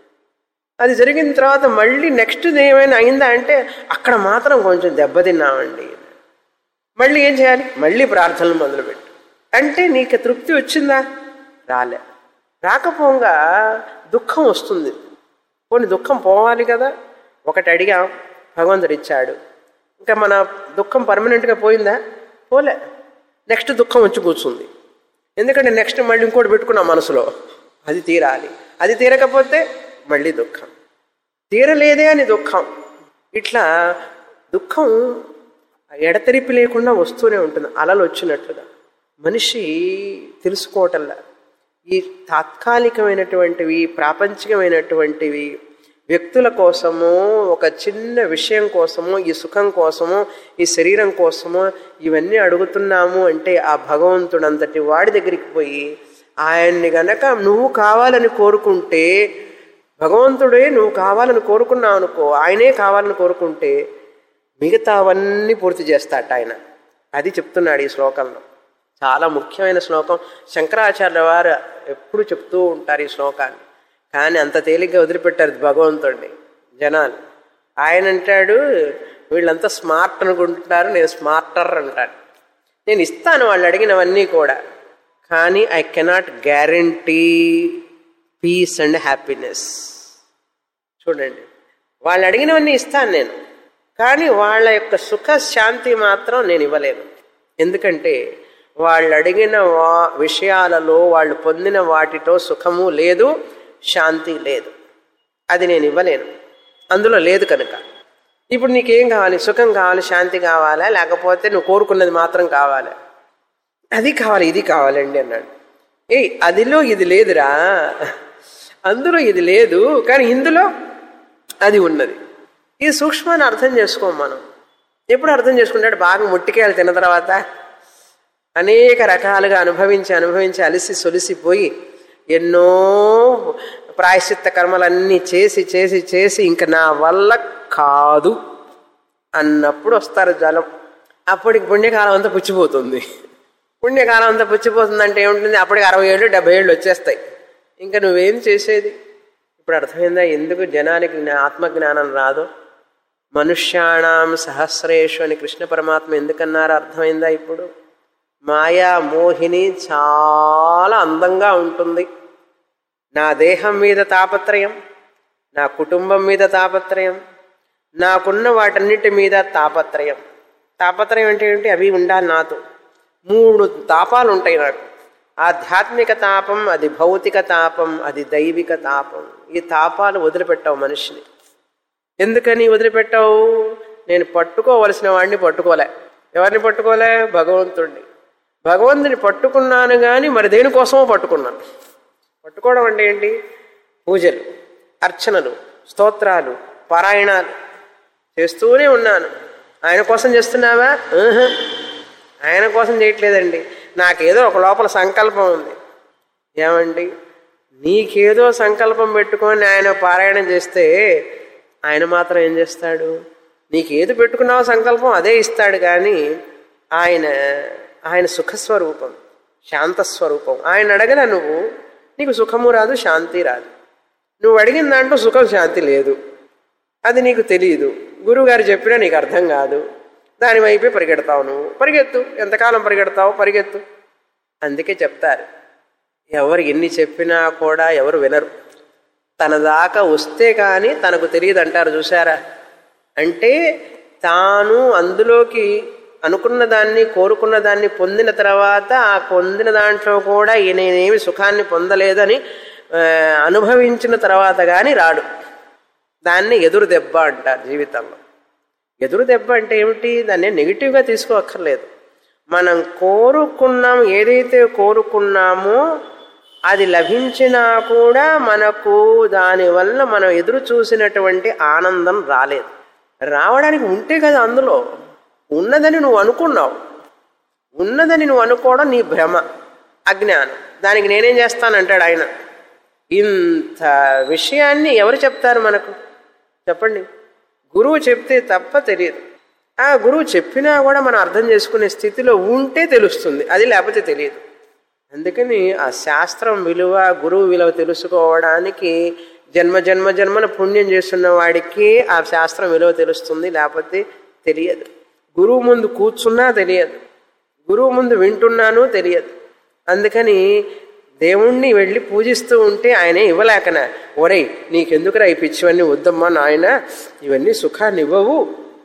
అది జరిగిన తర్వాత మళ్ళీ నెక్స్ట్ ఏమైనా అయిందా అంటే అక్కడ మాత్రం కొంచెం దెబ్బతిన్నామండి మళ్ళీ ఏం చేయాలి మళ్ళీ ప్రార్థనలు మొదలుపెట్టు అంటే నీకు తృప్తి వచ్చిందా రాలే రాకపోగా దుఃఖం వస్తుంది కొన్ని దుఃఖం పోవాలి కదా ఒకటి అడిగాం భగవంతుడు ఇచ్చాడు ఇంకా మన దుఃఖం పర్మనెంట్గా పోయిందా పోలే నెక్స్ట్ దుఃఖం వచ్చి కూర్చుంది ఎందుకంటే నెక్స్ట్ మళ్ళీ ఇంకోటి పెట్టుకున్నాం మనసులో అది తీరాలి అది తీరకపోతే మళ్ళీ దుఃఖం తీరలేదే అని దుఃఖం ఇట్లా దుఃఖం ఎడతెరిపి లేకుండా వస్తూనే ఉంటుంది అలలు వచ్చినట్లుగా మనిషి తెలుసుకోవటంలా ఈ తాత్కాలికమైనటువంటివి ప్రాపంచికమైనటువంటివి వ్యక్తుల కోసమో ఒక చిన్న విషయం కోసమో ఈ సుఖం కోసమో ఈ శరీరం కోసమో ఇవన్నీ అడుగుతున్నాము అంటే ఆ భగవంతుడంతటి వాడి దగ్గరికి పోయి ఆయన్ని గనక నువ్వు కావాలని కోరుకుంటే భగవంతుడే నువ్వు కావాలని కోరుకున్నావు అనుకో ఆయనే కావాలని కోరుకుంటే మిగతావన్నీ పూర్తి చేస్తాట ఆయన అది చెప్తున్నాడు ఈ శ్లోకంలో చాలా ముఖ్యమైన శ్లోకం శంకరాచార్య వారు ఎప్పుడు చెప్తూ ఉంటారు ఈ శ్లోకాన్ని కానీ అంత తేలిగ్గా వదిలిపెట్టారు భగవంతుడిని జనాలు ఆయన అంటాడు వీళ్ళంతా స్మార్ట్ అనుకుంటున్నారు నేను స్మార్టర్ అంటాడు నేను ఇస్తాను వాళ్ళు అడిగినవన్నీ కూడా కానీ I cannot guarantee peace and happiness చూడండి వాళ్ళు అడిగినవన్నీ ఇస్తాను నేను కానీ వాళ్ళ యొక్క సుఖ శాంతి మాత్రం నేను ఇవ్వలేను ఎందుకంటే వాళ్ళు అడిగిన వా విషయాలలో వాళ్ళు పొందిన వాటితో సుఖము లేదు శాంతి లేదు అది నేను ఇవ్వలేను అందులో లేదు కనుక ఇప్పుడు నీకేం కావాలి సుఖం కావాలి శాంతి కావాలా లేకపోతే నువ్వు కోరుకున్నది మాత్రం కావాలా అది కావాలి ఇది కావాలండి అన్నాడు ఏయ్ అదిలో ఇది లేదురా అందులో ఇది లేదు కానీ ఇందులో అది ఉన్నది ఈ సూక్ష్మాన్ని అర్థం చేసుకోం మనం ఎప్పుడు అర్థం చేసుకుంటాడు బాగా ముట్టికాయలు తిన్న తర్వాత అనేక రకాలుగా అనుభవించి అనుభవించి అలసి సొలిసిపోయి ఎన్నో ప్రాయశ్చిత్త కర్మలన్నీ చేసి చేసి చేసి ఇంక నా వల్ల కాదు అన్నప్పుడు వస్తారు జలం అప్పటికి పుణ్యకాలం అంతా పుచ్చిపోతుంది పుణ్యకాలం అంతా పుచ్చిపోతుందంటే ఏముంటుంది అప్పటికి అరవై ఏళ్ళు డెబ్బై ఏళ్ళు వచ్చేస్తాయి ఇంకా నువ్వేం చేసేది ఇప్పుడు అర్థమైందా ఎందుకు జనానికి జ్ఞా- ఆత్మజ్ఞానం రాదు మనుష్యాణం సహస్రేషు అని కృష్ణ పరమాత్మ ఎందుకన్నారో అర్థమైందా ఇప్పుడు మాయా మోహిని చాలా అందంగా ఉంటుంది నా దేహం మీద తాపత్రయం నా కుటుంబం మీద తాపత్రయం నాకున్న వాటన్నిటి మీద తాపత్రయం తాపత్రయం అంటే ఏంటి అవి ఉండాలి నాతో మూడు తాపాలు ఉంటాయి నాకు ఆధ్యాత్మిక తాపం అది భౌతిక తాపం అది దైవిక తాపం ఈ తాపాలు వదిలిపెట్టావు మనిషిని ఎందుకని వదిలిపెట్టావు నేను పట్టుకోవలసిన వాడిని పట్టుకోలే ఎవరిని పట్టుకోలే భగవంతుడిని భగవంతుని పట్టుకున్నాను కానీ మరి దేనికోసమో పట్టుకున్నాను పట్టుకోవడం అంటే ఏంటి పూజలు అర్చనలు స్తోత్రాలు పారాయణాలు చేస్తూనే ఉన్నాను ఆయన కోసం చేస్తున్నావా ఆహా. ఆయన కోసం చేయట్లేదండి నాకేదో ఒక లోపల సంకల్పం ఉంది ఏమండి నీకేదో సంకల్పం పెట్టుకొని ఆయన పారాయణం చేస్తే ఆయన మాత్రం ఏం చేస్తాడు నీకేది పెట్టుకున్నావో సంకల్పం అదే ఇస్తాడు కానీ ఆయన ఆయన సుఖస్వరూపం శాంతస్వరూపం ఆయన అడగల నువ్వు నీకు సుఖము రాదు శాంతి రాదు నువ్వు అడిగిన దాంట్లో సుఖం శాంతి లేదు అది నీకు తెలియదు గురువుగారు చెప్పినా నీకు అర్థం కాదు దాని వైపే పరిగెడతావు నువ్వు పరిగెత్తు ఎంతకాలం పరిగెడతావు పరిగెత్తు అందుకే చెప్తారు ఎవరు ఎన్ని చెప్పినా కూడా ఎవరు వినరు తన దాకా వస్తే కానీ తనకు తెలియదు అంటారు చూసారా అంటే తాను అందులోకి అనుకున్న దాన్ని కోరుకున్న దాన్ని పొందిన తర్వాత ఆ పొందిన దాంట్లో కూడా నేనేమి సుఖాన్ని పొందలేదని ఆ, అనుభవించిన తర్వాత కానీ రాడు దాన్ని ఎదురు దెబ్బ అంటారు జీవితంలో ఎదురు దెబ్బ అంటే ఏమిటి దాన్ని నెగిటివ్గా తీసుకోక్కర్లేదు మనం కోరుకున్నాం ఏదైతే కోరుకున్నామో అది లభించినా కూడా మనకు దానివల్ల మనం ఎదురు చూసినటువంటి ఆనందం రాలేదు రావడానికి ఉంటే కదా అందులో ఉన్నదని నువ్వు అనుకున్నావు ఉన్నదని నువ్వు అనుకోవడం నీ భ్రమ అజ్ఞానం దానికి నేనేం చేస్తానంటాడు ఆయన ఇంత విషయాన్ని ఎవరు చెప్తారు మనకు చెప్పండి గురువు చెప్తే తప్ప తెలియదు ఆ గురువు చెప్పినా కూడా మనం అర్థం చేసుకునే స్థితిలో ఉంటే తెలుస్తుంది అది లేకపోతే తెలియదు అందుకని ఆ శాస్త్రం విలువ గురువు విలువ తెలుసుకోవడానికి జన్మ జన్మ జన్మన పుణ్యం చేస్తున్న వాడికి ఆ శాస్త్రం విలువ తెలుస్తుంది లేకపోతే తెలియదు గురువు ముందు కూర్చున్నా తెలియదు గురువు ముందు వింటున్నాను తెలియదు అందుకని దేవుణ్ణి వెళ్ళి పూజిస్తూ ఉంటే ఆయనే ఇవ్వలేకనా ఒరేయ్ నీకెందుకురా ఈ పిచ్చివన్నీ వద్దమ్మా నాయన ఇవన్నీ సుఖాన్ని ఇవ్వవు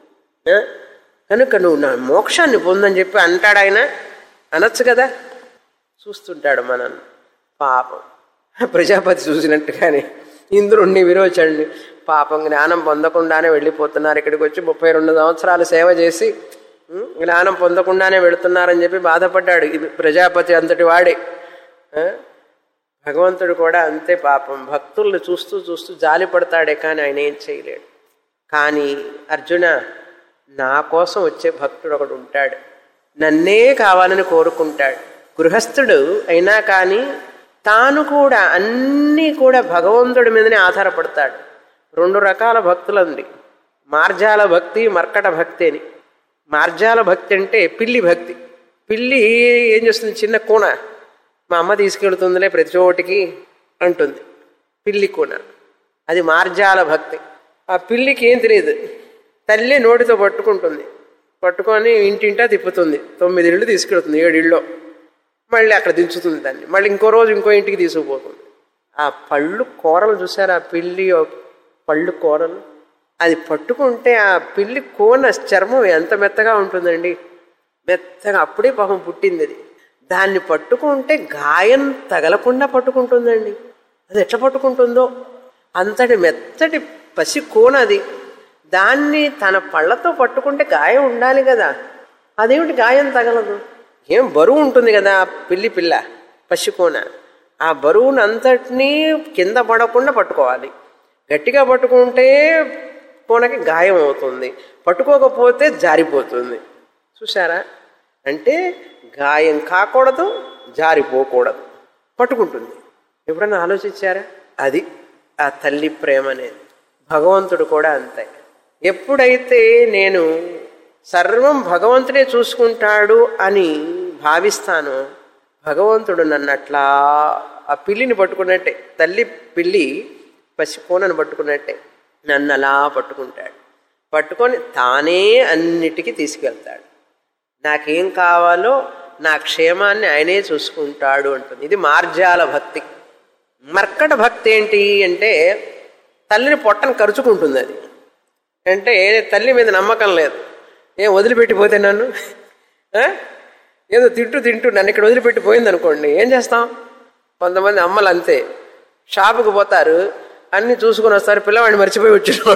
ఆ? కనుక నువ్వు నా మోక్షాన్ని పొందని చెప్పి అంటాడు ఆయన అనొచ్చు కదా చూస్తుంటాడు మనల్ని పాపం ప్రజాపతి చూసినట్టుగానే ఇంద్రుణ్ణి విరోచండి పాపం జ్ఞానం పొందకుండానే వెళ్ళిపోతున్నారు ఇక్కడికి వచ్చి ముప్పై రెండు సంవత్సరాలు సేవ చేసి ఉం, జ్ఞానం పొందకుండానే వెళుతున్నారని చెప్పి బాధపడ్డాడు ఇది ప్రజాపతి అంతటి వాడే ఆ? భగవంతుడు కూడా అంతే పాపం భక్తుల్ని చూస్తూ చూస్తూ జాలి పడతాడే కానీ ఆయన ఏం చేయలేడు కానీ అర్జున నా కోసం వచ్చే భక్తుడు ఒకడు ఉంటాడు నన్నే కావాలని కోరుకుంటాడు గృహస్థుడు అయినా కానీ తాను కూడా అన్నీ కూడా భగవంతుడి మీదనే ఆధారపడతాడు రెండు రకాల భక్తులండి మార్జాల భక్తి మర్కట భక్తి అని మార్జాల భక్తి అంటే పిల్లి భక్తి పిల్లి ఏం చేస్తుంది చిన్న కూన మా అమ్మ తీసుకెళ్తుందిలే ప్రతి చోటికి అంటుంది పిల్లి కూన అది మార్జాల భక్తి ఆ పిల్లికి ఏం తెలియదు తల్లి నోటితో పట్టుకుంటుంది పట్టుకొని ఇంటింటా తిప్పుతుంది తొమ్మిది ఇళ్ళు తీసుకెళ్తుంది ఏడు ఇళ్ళు మళ్ళీ అక్కడ దించుతుంది దాన్ని మళ్ళీ ఇంకో రోజు ఇంకో ఇంటికి తీసుకుపోతుంది ఆ పళ్ళు కూరలు చూసారా ఆ పిల్లి పళ్ళు కూరలు అది పట్టుకుంటే ఆ పిల్లి కోన చర్మం ఎంత మెత్తగా ఉంటుందండి మెత్తగా అప్పుడే పాపం పుట్టింది అది దాన్ని పట్టుకుంటే గాయం తగలకుండా పట్టుకుంటుందండి అది ఎట్లా పట్టుకుంటుందో అంతటి మెత్తటి పసి కోన అది దాన్ని తన పళ్ళతో పట్టుకుంటే గాయం ఉండాలి కదా అదేమిటి గాయం తగలదు ఏం బరువు ఉంటుంది కదా ఆ పిల్లి పిల్ల పసికోన ఆ బరువును అంతటినీ కింద పడకుండా పట్టుకోవాలి గట్టిగా పట్టుకుంటే కోనకి గాయం అవుతుంది పట్టుకోకపోతే జారిపోతుంది చూసారా అంటే గాయం కాకూడదు జారిపోకూడదు పట్టుకుంటుంది ఎప్పుడన్నా ఆలోచించారా అది ఆ తల్లి ప్రేమ అనేది భగవంతుడు కూడా అంతే ఎప్పుడైతే నేను సర్వం భగవంతుడే చూసుకుంటాడు అని భావిస్తానో భగవంతుడు నన్ను అట్లా ఆ పిల్లిని పట్టుకున్నట్టే తల్లి పిల్లి పసికోనను పట్టుకున్నట్టే నన్ను అలా పట్టుకుంటాడు పట్టుకొని తానే అన్నిటికీ తీసుకెళ్తాడు నాకేం కావాలో నా క్షేమాన్ని ఆయనే చూసుకుంటాడు అంటుంది ఇది మార్జాల భక్తి మర్కట భక్తి ఏంటి అంటే తల్లిని పొట్టను ఖర్చుకుంటుంది అది అంటే తల్లి మీద నమ్మకం లేదు ఏం వదిలిపెట్టిపోతే నన్ను ఆ? ఏదో తింటూ తింటూ నన్ను ఇక్కడ వదిలిపెట్టిపోయింది అనుకోండి ఏం చేస్తాం కొంతమంది అమ్మలు అంతే షాపుకి పోతారు అన్ని చూసుకొని వస్తారు పిల్లవాడిని మర్చిపోయి వచ్చిన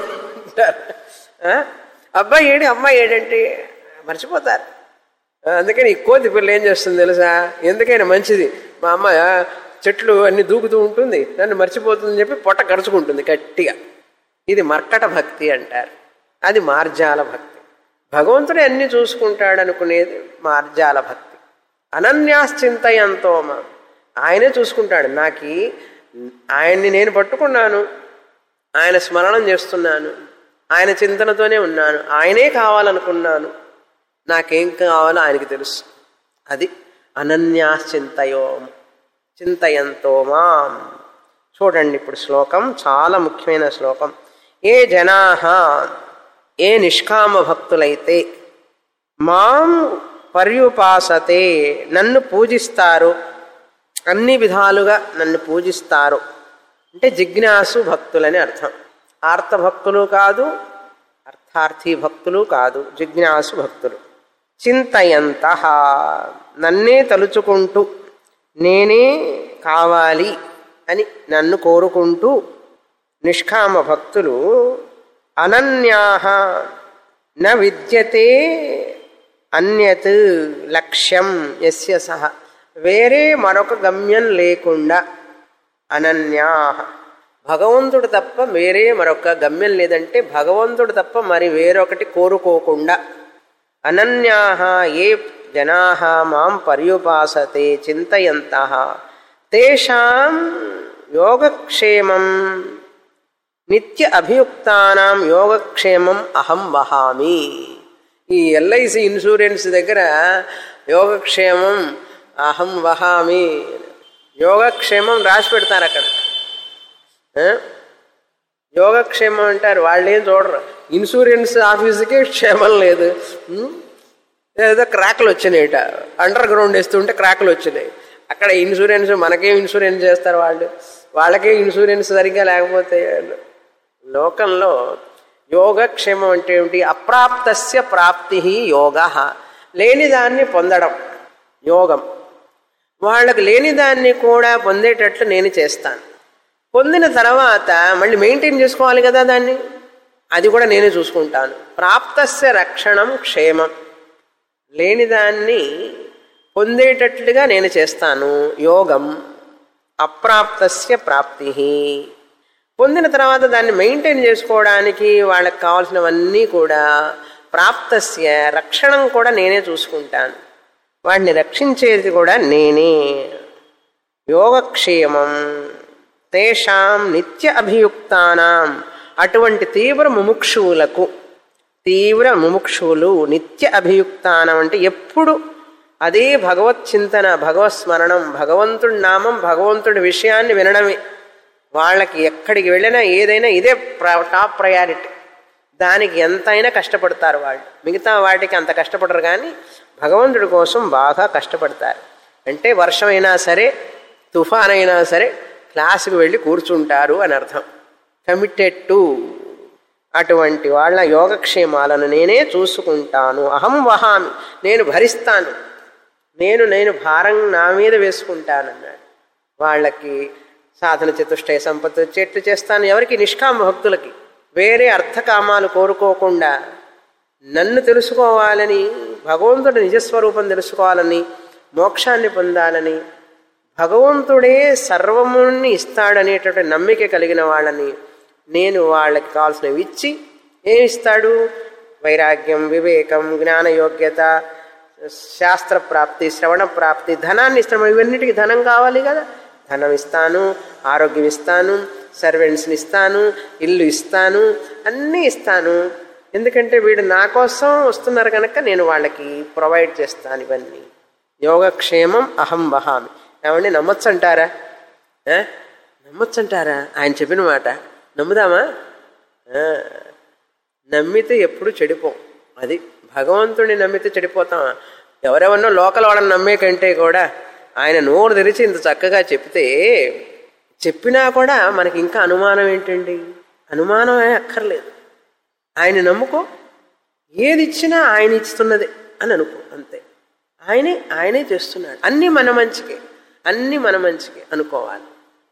అబ్బాయి ఏడి అమ్మాయి ఏడంటే మర్చిపోతారు ఆ, అందుకని ఈ కోతి పిల్ల ఏం చేస్తుంది తెలుసా ఎందుకైనా మంచిది మా అమ్మ చెట్లు అన్ని దూకుతూ ఉంటుంది నన్ను మర్చిపోతుందని చెప్పి పొట్ట గడుచుకుంటుంది గట్టిగా ఇది మర్కట భక్తి అంటారు అది మార్జాల భక్తి భగవంతుడే అన్ని చూసుకుంటాడు అనుకునేది మార్జాల భక్తి అనన్యాశ్చింతయంతోమ ఆయనే చూసుకుంటాడు నాకు ఆయన్ని నేను పట్టుకున్నాను ఆయన స్మరణం చేస్తున్నాను ఆయన చింతనతోనే ఉన్నాను ఆయనే కావాలనుకున్నాను నాకేం కావాలో ఆయనకి తెలుసు అది అనన్యాశ్చింతయో చింతయంతో మాం చూడండి ఇప్పుడు శ్లోకం చాలా ముఖ్యమైన శ్లోకం ఏ జనా ఏ నిష్కామ భక్తులైతే మాం పర్యుపాసతే నన్ను పూజిస్తారు అన్ని విధాలుగా నన్ను పూజిస్తారు అంటే జిజ్ఞాసు భక్తులని అర్థం ఆర్త భక్తులు కాదు అర్థార్థి భక్తులు కాదు జిజ్ఞాసు భక్తులు చింతయంత నన్నే తలుచుకుంటూ నేనే కావాలి అని నన్ను కోరుకుంటూ నిష్కామ భక్తులు అనన్యాహ న విద్యతే అన్యత్ లక్ష్యం ఎస్య సహ వేరే మరొక గమ్యం లేకుండా అనన్యా భగవంతుడు తప్ప వేరే మరొక గమ్యం లేదంటే భగవంతుడు తప్ప మరి వేరొకటి కోరుకోకుండా అనన్యా ఏ జనా మాం పర్యుపాసతే చింతయంత తేషాం యోగక్షేమం నిత్య అభియుక్తానాం యోగక్షేమం అహం వహామి ఈ ఎల్ఐసి ఇన్సూరెన్స్ దగ్గర యోగక్షేమం అహం వహామి యోగక్షేమం రాసి పెడతారు అక్కడ ఆ? యోగక్షేమం అంటారు వాళ్ళు ఏం చూడరు ఇన్సూరెన్స్ ఆఫీసుకే క్షేమం లేదు ఉం? ఏదో క్రాకులు వచ్చినాయిట అండర్ గ్రౌండ్ వేస్తుంటే క్రాకులు వచ్చినాయి అక్కడ ఇన్సూరెన్స్ మనకేం ఇన్సూరెన్స్ చేస్తారు వాళ్ళు వాళ్ళకే ఇన్సూరెన్స్ సరిగ్గా లేకపోతే లోకంలో యోగక్షేమం అంటే ఏమిటి అప్రాప్తస్య ప్రాప్తి యోగ లేని దాన్ని పొందడం యోగం వాళ్ళకు లేని దాన్ని కూడా పొందేటట్లు నేను చేస్తాను పొందిన తర్వాత మళ్ళీ మెయింటైన్ చేసుకోవాలి కదా దాన్ని అది కూడా నేనే చూసుకుంటాను ప్రాప్తస్య రక్షణం క్షేమం లేని దాన్ని పొందేటట్లుగా నేను చేస్తాను యోగం అప్రాప్తస్య ప్రాప్తి పొందిన తర్వాత దాన్ని మెయింటైన్ చేసుకోవడానికి వాళ్ళకి కావాల్సినవన్నీ కూడా ప్రాప్తస్య రక్షణం కూడా నేనే చూసుకుంటాను వాడిని రక్షించేది కూడా నేనే యోగక్షేమం తేషాం నిత్య అభియుక్తానాం అటువంటి తీవ్ర ముముక్షువులకు తీవ్ర ముముక్షువులు నిత్య అభియుక్తానం అంటే ఎప్పుడు అదే భగవత్ చింతన భగవత్ స్మరణం భగవంతుడి నామం భగవంతుడి విషయాన్ని వినడమే వాళ్ళకి ఎక్కడికి వెళ్ళినా ఏదైనా ఇదే ప్ర- టాప్ ప్రయారిటీ దానికి ఎంతైనా కష్టపడతారు వాళ్ళు మిగతా వాటికి అంత కష్టపడరు కానీ భగవంతుడి కోసం బాగా కష్టపడతారు అంటే వర్షమైనా సరే తుఫాన్ అయినా సరే క్లాసుకు వెళ్ళి కూర్చుంటారు అని అర్థం కమిటెడ్ టు అటువంటి వాళ్ళ యోగక్షేమాలను నేనే చూసుకుంటాను అహం వహామి నేను భరిస్తాను నేను నేను భారం నా మీద వేసుకుంటానన్నాడు వాళ్ళకి సాధన చతుష్టయ సంపత్తి వచ్చేట్లు చేస్తాను ఎవరికి నిష్కామ భక్తులకి వేరే అర్థకామాలు కోరుకోకుండా నన్ను తెలుసుకోవాలని భగవంతుడి నిజస్వరూపం తెలుసుకోవాలని మోక్షాన్ని పొందాలని భగవంతుడే సర్వముని ఇస్తాడనేటటువంటి నమ్మిక కలిగిన వాళ్ళని నేను వాళ్ళకి కావాల్సినవి ఇచ్చి ఏమి ఇస్తాడు వైరాగ్యం వివేకం జ్ఞానయోగ్యత శాస్త్ర ప్రాప్తి శ్రవణ ప్రాప్తి ధనాన్ని ఇస్తాను ఇవన్నిటికి ధనం కావాలి కదా ధనం ఇస్తాను ఆరోగ్యం ఇస్తాను సర్వెంట్స్ని ఇస్తాను ఇల్లు ఇస్తాను అన్నీ ఇస్తాను ఎందుకంటే వీడు నా కోసం వస్తున్నారు కనుక నేను వాళ్ళకి ప్రొవైడ్ చేస్తాను ఇవన్నీ యోగక్షేమం అహం వహామి ఏమండి నమ్మొచ్చు అంటారా ఆ? నమ్మొచ్చు అంటారా ఆయన చెప్పిన మాట నమ్ముదామా ఆ. నమ్మితే ఎప్పుడు చెడిపోం అది భగవంతుడిని నమ్మితే చెడిపోతామా ఎవరెవరినో లోకల్ వాళ్ళని నమ్మే కంటే కూడా ఆయన నోరు తెరిచి ఇంత చక్కగా చెప్తే చెప్పినా కూడా మనకి ఇంకా అనుమానం ఏంటండి అనుమానమే అక్కర్లేదు ఆయన నమ్ముకో ఏది ఇచ్చినా ఆయన ఇస్తున్నదే అని అనుకో అంతే ఆయనే ఆయనే చేస్తున్నాడు అన్నీ మన మంచికే అన్నీ మన మంచికే అనుకోవాలి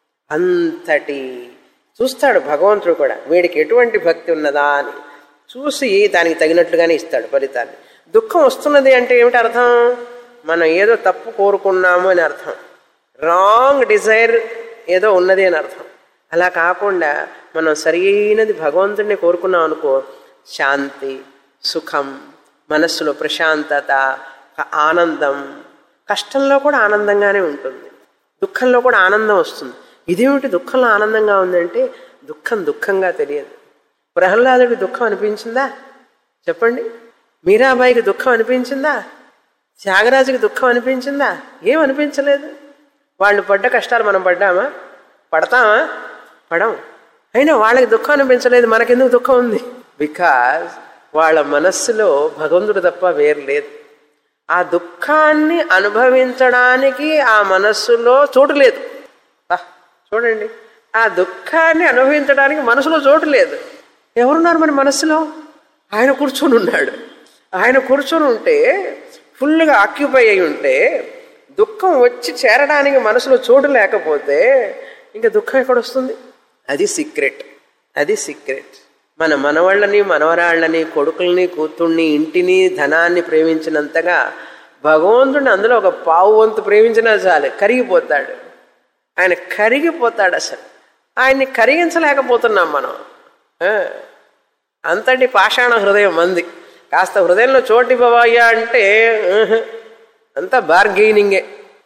అంతటి చూస్తాడు భగవంతుడు కూడా వీడికి ఎటువంటి భక్తి ఉన్నదా అని చూసి దానికి తగినట్లుగానే ఇస్తాడు ఫలితాన్ని దుఃఖం వస్తున్నది అంటే ఏమిటి అర్థం మనం ఏదో తప్పు కోరుకున్నాము అని అర్థం రాంగ్ డిజైర్ ఏదో ఉన్నది అని అర్థం అలా కాకుండా మనం సరైనది భగవంతుడిని కోరుకున్నాం అనుకో శాంతి సుఖం మనస్సులో ప్రశాంతత ఆనందం కష్టంలో కూడా ఆనందంగానే ఉంటుంది దుఃఖంలో కూడా ఆనందం వస్తుంది ఇదేమిటి దుఃఖంలో ఆనందంగా ఉందంటే దుఃఖం దుఃఖంగా తెలియదు ప్రహ్లాదుడికి దుఃఖం అనిపించిందా చెప్పండి మీరాబాయికి దుఃఖం అనిపించిందా త్యాగరాజుకి దుఃఖం అనిపించిందా ఏం అనిపించలేదు వాళ్ళు పడ్డ కష్టాలు మనం పడ్డామా పడతామా పడం అయినా వాళ్ళకి దుఃఖం అనిపించలేదు మనకెందుకు దుఃఖం ఉంది బికాజ్ వాళ్ళ మనస్సులో భగవంతుడు తప్ప వేరు లేదు ఆ దుఃఖాన్ని అనుభవించడానికి ఆ మనస్సులో చోటు లేదు ఆ, చూడండి ఆ దుఃఖాన్ని అనుభవించడానికి మనసులో చోటు లేదు ఎవరున్నారు మరి మనస్సులో ఆయన కూర్చొని ఉన్నాడు ఆయన కూర్చొని ఉంటే ఫుల్గా ఆక్యుపై అయి ఉంటే దుఃఖం వచ్చి చేరడానికి మనసులో చోటు లేకపోతే ఇంకా దుఃఖం ఎక్కడొస్తుంది అది సీక్రెట్ అది సీక్రెట్ మన మనవాళ్ళని మనవరాళ్ళని కొడుకుల్ని కూతుర్ని ఇంటిని ధనాన్ని ప్రేమించినంతగా భగవంతుడిని అందులో ఒక పావు వంతు ప్రేమించినా చాలు కరిగిపోతాడు ఆయన కరిగిపోతాడు అసలు ఆయన్ని కరిగించలేకపోతున్నాం మనం ఆ, అంతటి పాషాణ హృదయం మంది కాస్త హృదయంలో చోటివ్వవయ్యా అంటే ఉహు, అంతా బార్గెయినింగే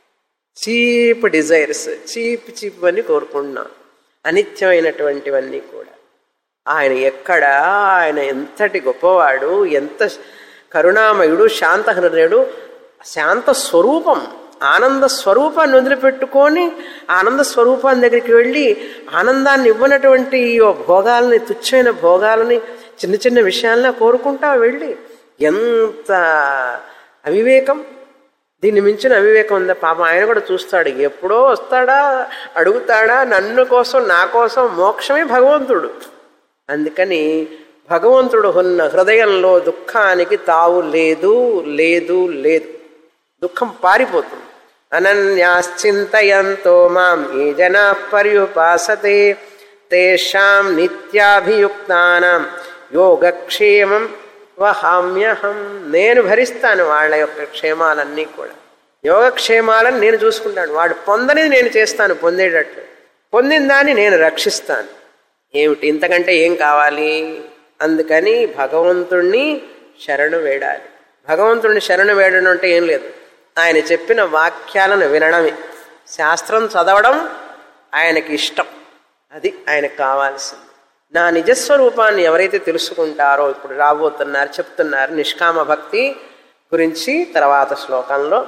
చీప్ డిజైర్స్ చీప్ చీప్ అని కోరుకుంటున్నాం అనిత్యమైనటువంటివన్నీ కూడా ఆయన ఎక్కడ ఆయన ఎంతటి గొప్పవాడు ఎంత కరుణామయుడు శాంత హృదయుడు శాంత స్వరూపం ఆనంద స్వరూపాన్ని వదిలిపెట్టుకొని ఆనంద స్వరూపాన్ని దగ్గరికి వెళ్ళి ఆనందాన్ని ఇవ్వనటువంటి ఈ భోగాలని తుచ్చమైన భోగాలని చిన్న చిన్న విషయాల్లో కోరుకుంటా వెళ్ళి ఎంత అవివేకం దీన్ని మించిన అవివేకం ఉందా పాపం ఆయన కూడా చూస్తాడు ఎప్పుడో వస్తాడా అడుగుతాడా నన్ను కోసం నా కోసం మోక్షమే భగవంతుడు అందుకని భగవంతుడు ఉన్న హృదయంలో దుఃఖానికి తావు లేదు లేదు లేదు దుఃఖం పారిపోతుంది అనన్యాశ్చింతయంతో మాం ఏ జనా పర్యుపాసతే తేషాం నిత్యాభియుక్తానాం యోగక్షేమం వహామ్యహం నేను భరిస్తాను వాళ్ళ యొక్క క్షేమాలన్నీ కూడా యోగక్షేమాలను నేను చూసుకుంటాను వాడు పొందనిది నేను చేస్తాను పొందేటట్లు పొందిన దాన్ని నేను రక్షిస్తాను ఏమిటి ఇంతకంటే ఏం కావాలి అందుకని భగవంతుణ్ణి శరణు వేడాలి భగవంతుణ్ణి శరణు వేయడం అంటే ఏం లేదు ఆయన చెప్పిన వాక్యాలను వినడమే శాస్త్రం చదవడం ఆయనకి ఇష్టం అది ఆయనకు కావాల్సింది నా నిజస్వరూపాన్ని ఎవరైతే తెలుసుకుంటారో ఇప్పుడు రాబోతున్నారు చెప్తున్నారు నిష్కామ భక్తి గురించి తర్వాత శ్లోకంలో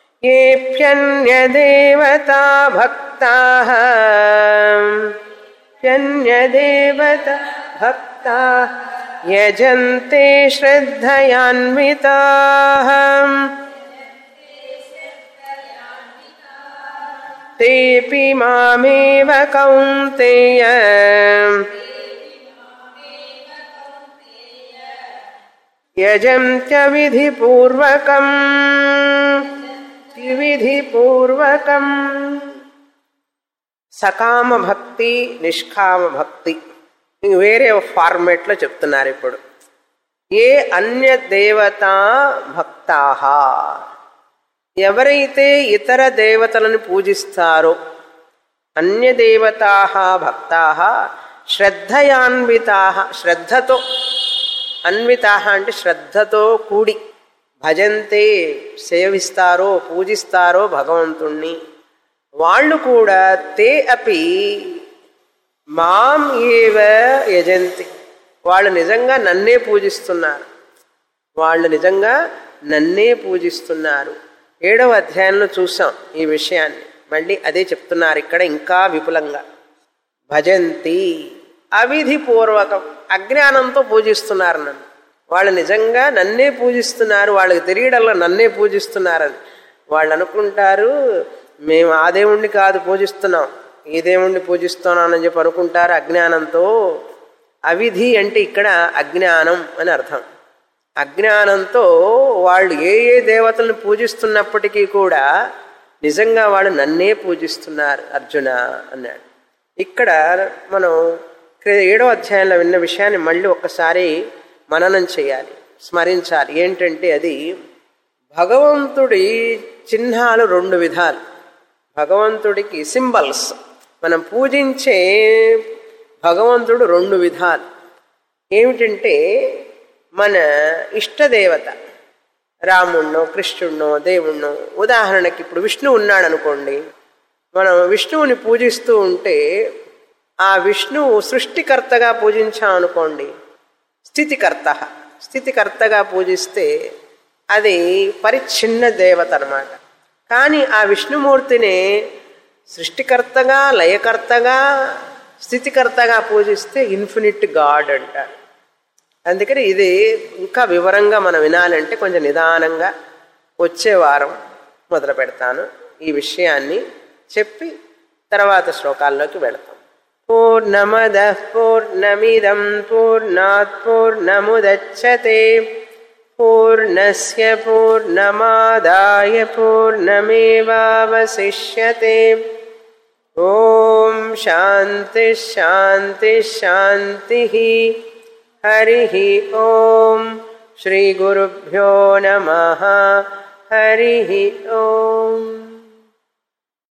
ఏప్యన్యదేవతా భక్తా ప్యన్యదేవత భక్తా యజంతే శ్రద్ధయాన్వితా తేపి మామేవ కౌంతేయ యజంత్య విధిపూర్వకం విధిపూర్వకం సకామ భక్తి నిష్కామ భక్తి ఇంక వేరే ఫార్మేట్లో చెప్తున్నారు ఇప్పుడు ఏ అన్య దేవతా భక్తాహ ఎవరైతే ఇతర దేవతలను పూజిస్తారో అన్యదేవతా భక్తా శ్రద్ధయాన్వితా శ్రద్ధతో అన్వితా అంటే శ్రద్ధతో కూడి భజంతే సేవిస్తారో పూజిస్తారో భగవంతుణ్ణి వాళ్ళు కూడా తే అపి మాం ఏవ యజంతి వాళ్ళు నిజంగా నన్నే పూజిస్తున్నారు వాళ్ళు నిజంగా నన్నే పూజిస్తున్నారు ఏడవ అధ్యాయంలో చూసాం ఈ విషయాన్ని మళ్ళీ అదే చెప్తున్నారు ఇక్కడ ఇంకా విపులంగా భజంతి అవిధిపూర్వకం అజ్ఞానంతో పూజిస్తున్నారు నన్ను వాళ్ళు నిజంగా నన్నే పూజిస్తున్నారు వాళ్ళకి తెలియడంలో నన్నే పూజిస్తున్నారని వాళ్ళు అనుకుంటారు మేము ఆ దేవుణ్ణి కాదు పూజిస్తున్నాం ఈ దేవుణ్ణి పూజిస్తున్నానని చెప్పి అనుకుంటారు అజ్ఞానంతో అవిధి అంటే ఇక్కడ అజ్ఞానం అని అర్థం అజ్ఞానంతో వాళ్ళు ఏ ఏ దేవతలను పూజిస్తున్నప్పటికీ కూడా నిజంగా వాళ్ళు నన్నే పూజిస్తున్నారు అర్జున అన్నాడు ఇక్కడ మనం క్రి- ఏడో అధ్యాయంలో విన్న విషయాన్ని మళ్ళీ ఒక్కసారి మననం చేయాలి స్మరించాలి ఏంటంటే అది భగవంతుడి చిహ్నాలు రెండు విధాలు భగవంతుడికి సింబల్స్ మనం పూజించే భగవంతుడు రెండు విధాలు ఏమిటంటే మన ఇష్టదేవత రాముణ్ణో కృష్ణుణ్ణో దేవుణ్ణో ఉదాహరణకి ఇప్పుడు విష్ణు ఉన్నాడు అనుకోండి మనం విష్ణువుని పూజిస్తూ ఉంటే ఆ విష్ణువు సృష్టికర్తగా పూజించామనుకోండి స్థితికర్త స్థితికర్తగా పూజిస్తే అది పరిచ్ఛిన్న దేవత అనమాట కానీ ఆ విష్ణుమూర్తిని సృష్టికర్తగా లయకర్తగా స్థితికర్తగా పూజిస్తే ఇన్ఫినిట్ గాడ్ అంటారు అందుకని ఇది ఇంకా వివరంగా మనం వినాలంటే కొంచెం నిదానంగా వచ్చే వారం మొదలు పెడతాను ఈ విషయాన్ని చెప్పి తర్వాత శ్లోకాల్లోకి వెళతాం పూర్ణమద పూర్ణమిదం పూర్ణాత్ పూర్ణముదచ్చతే పూర్ణస్య పూర్ణమాదాయ పూర్ణమేవావశిష్యతే ఓం శాంతి శాంతి శాంతి హరి ఓం శ్రీ గురుభ్యో నమ హరి ఓం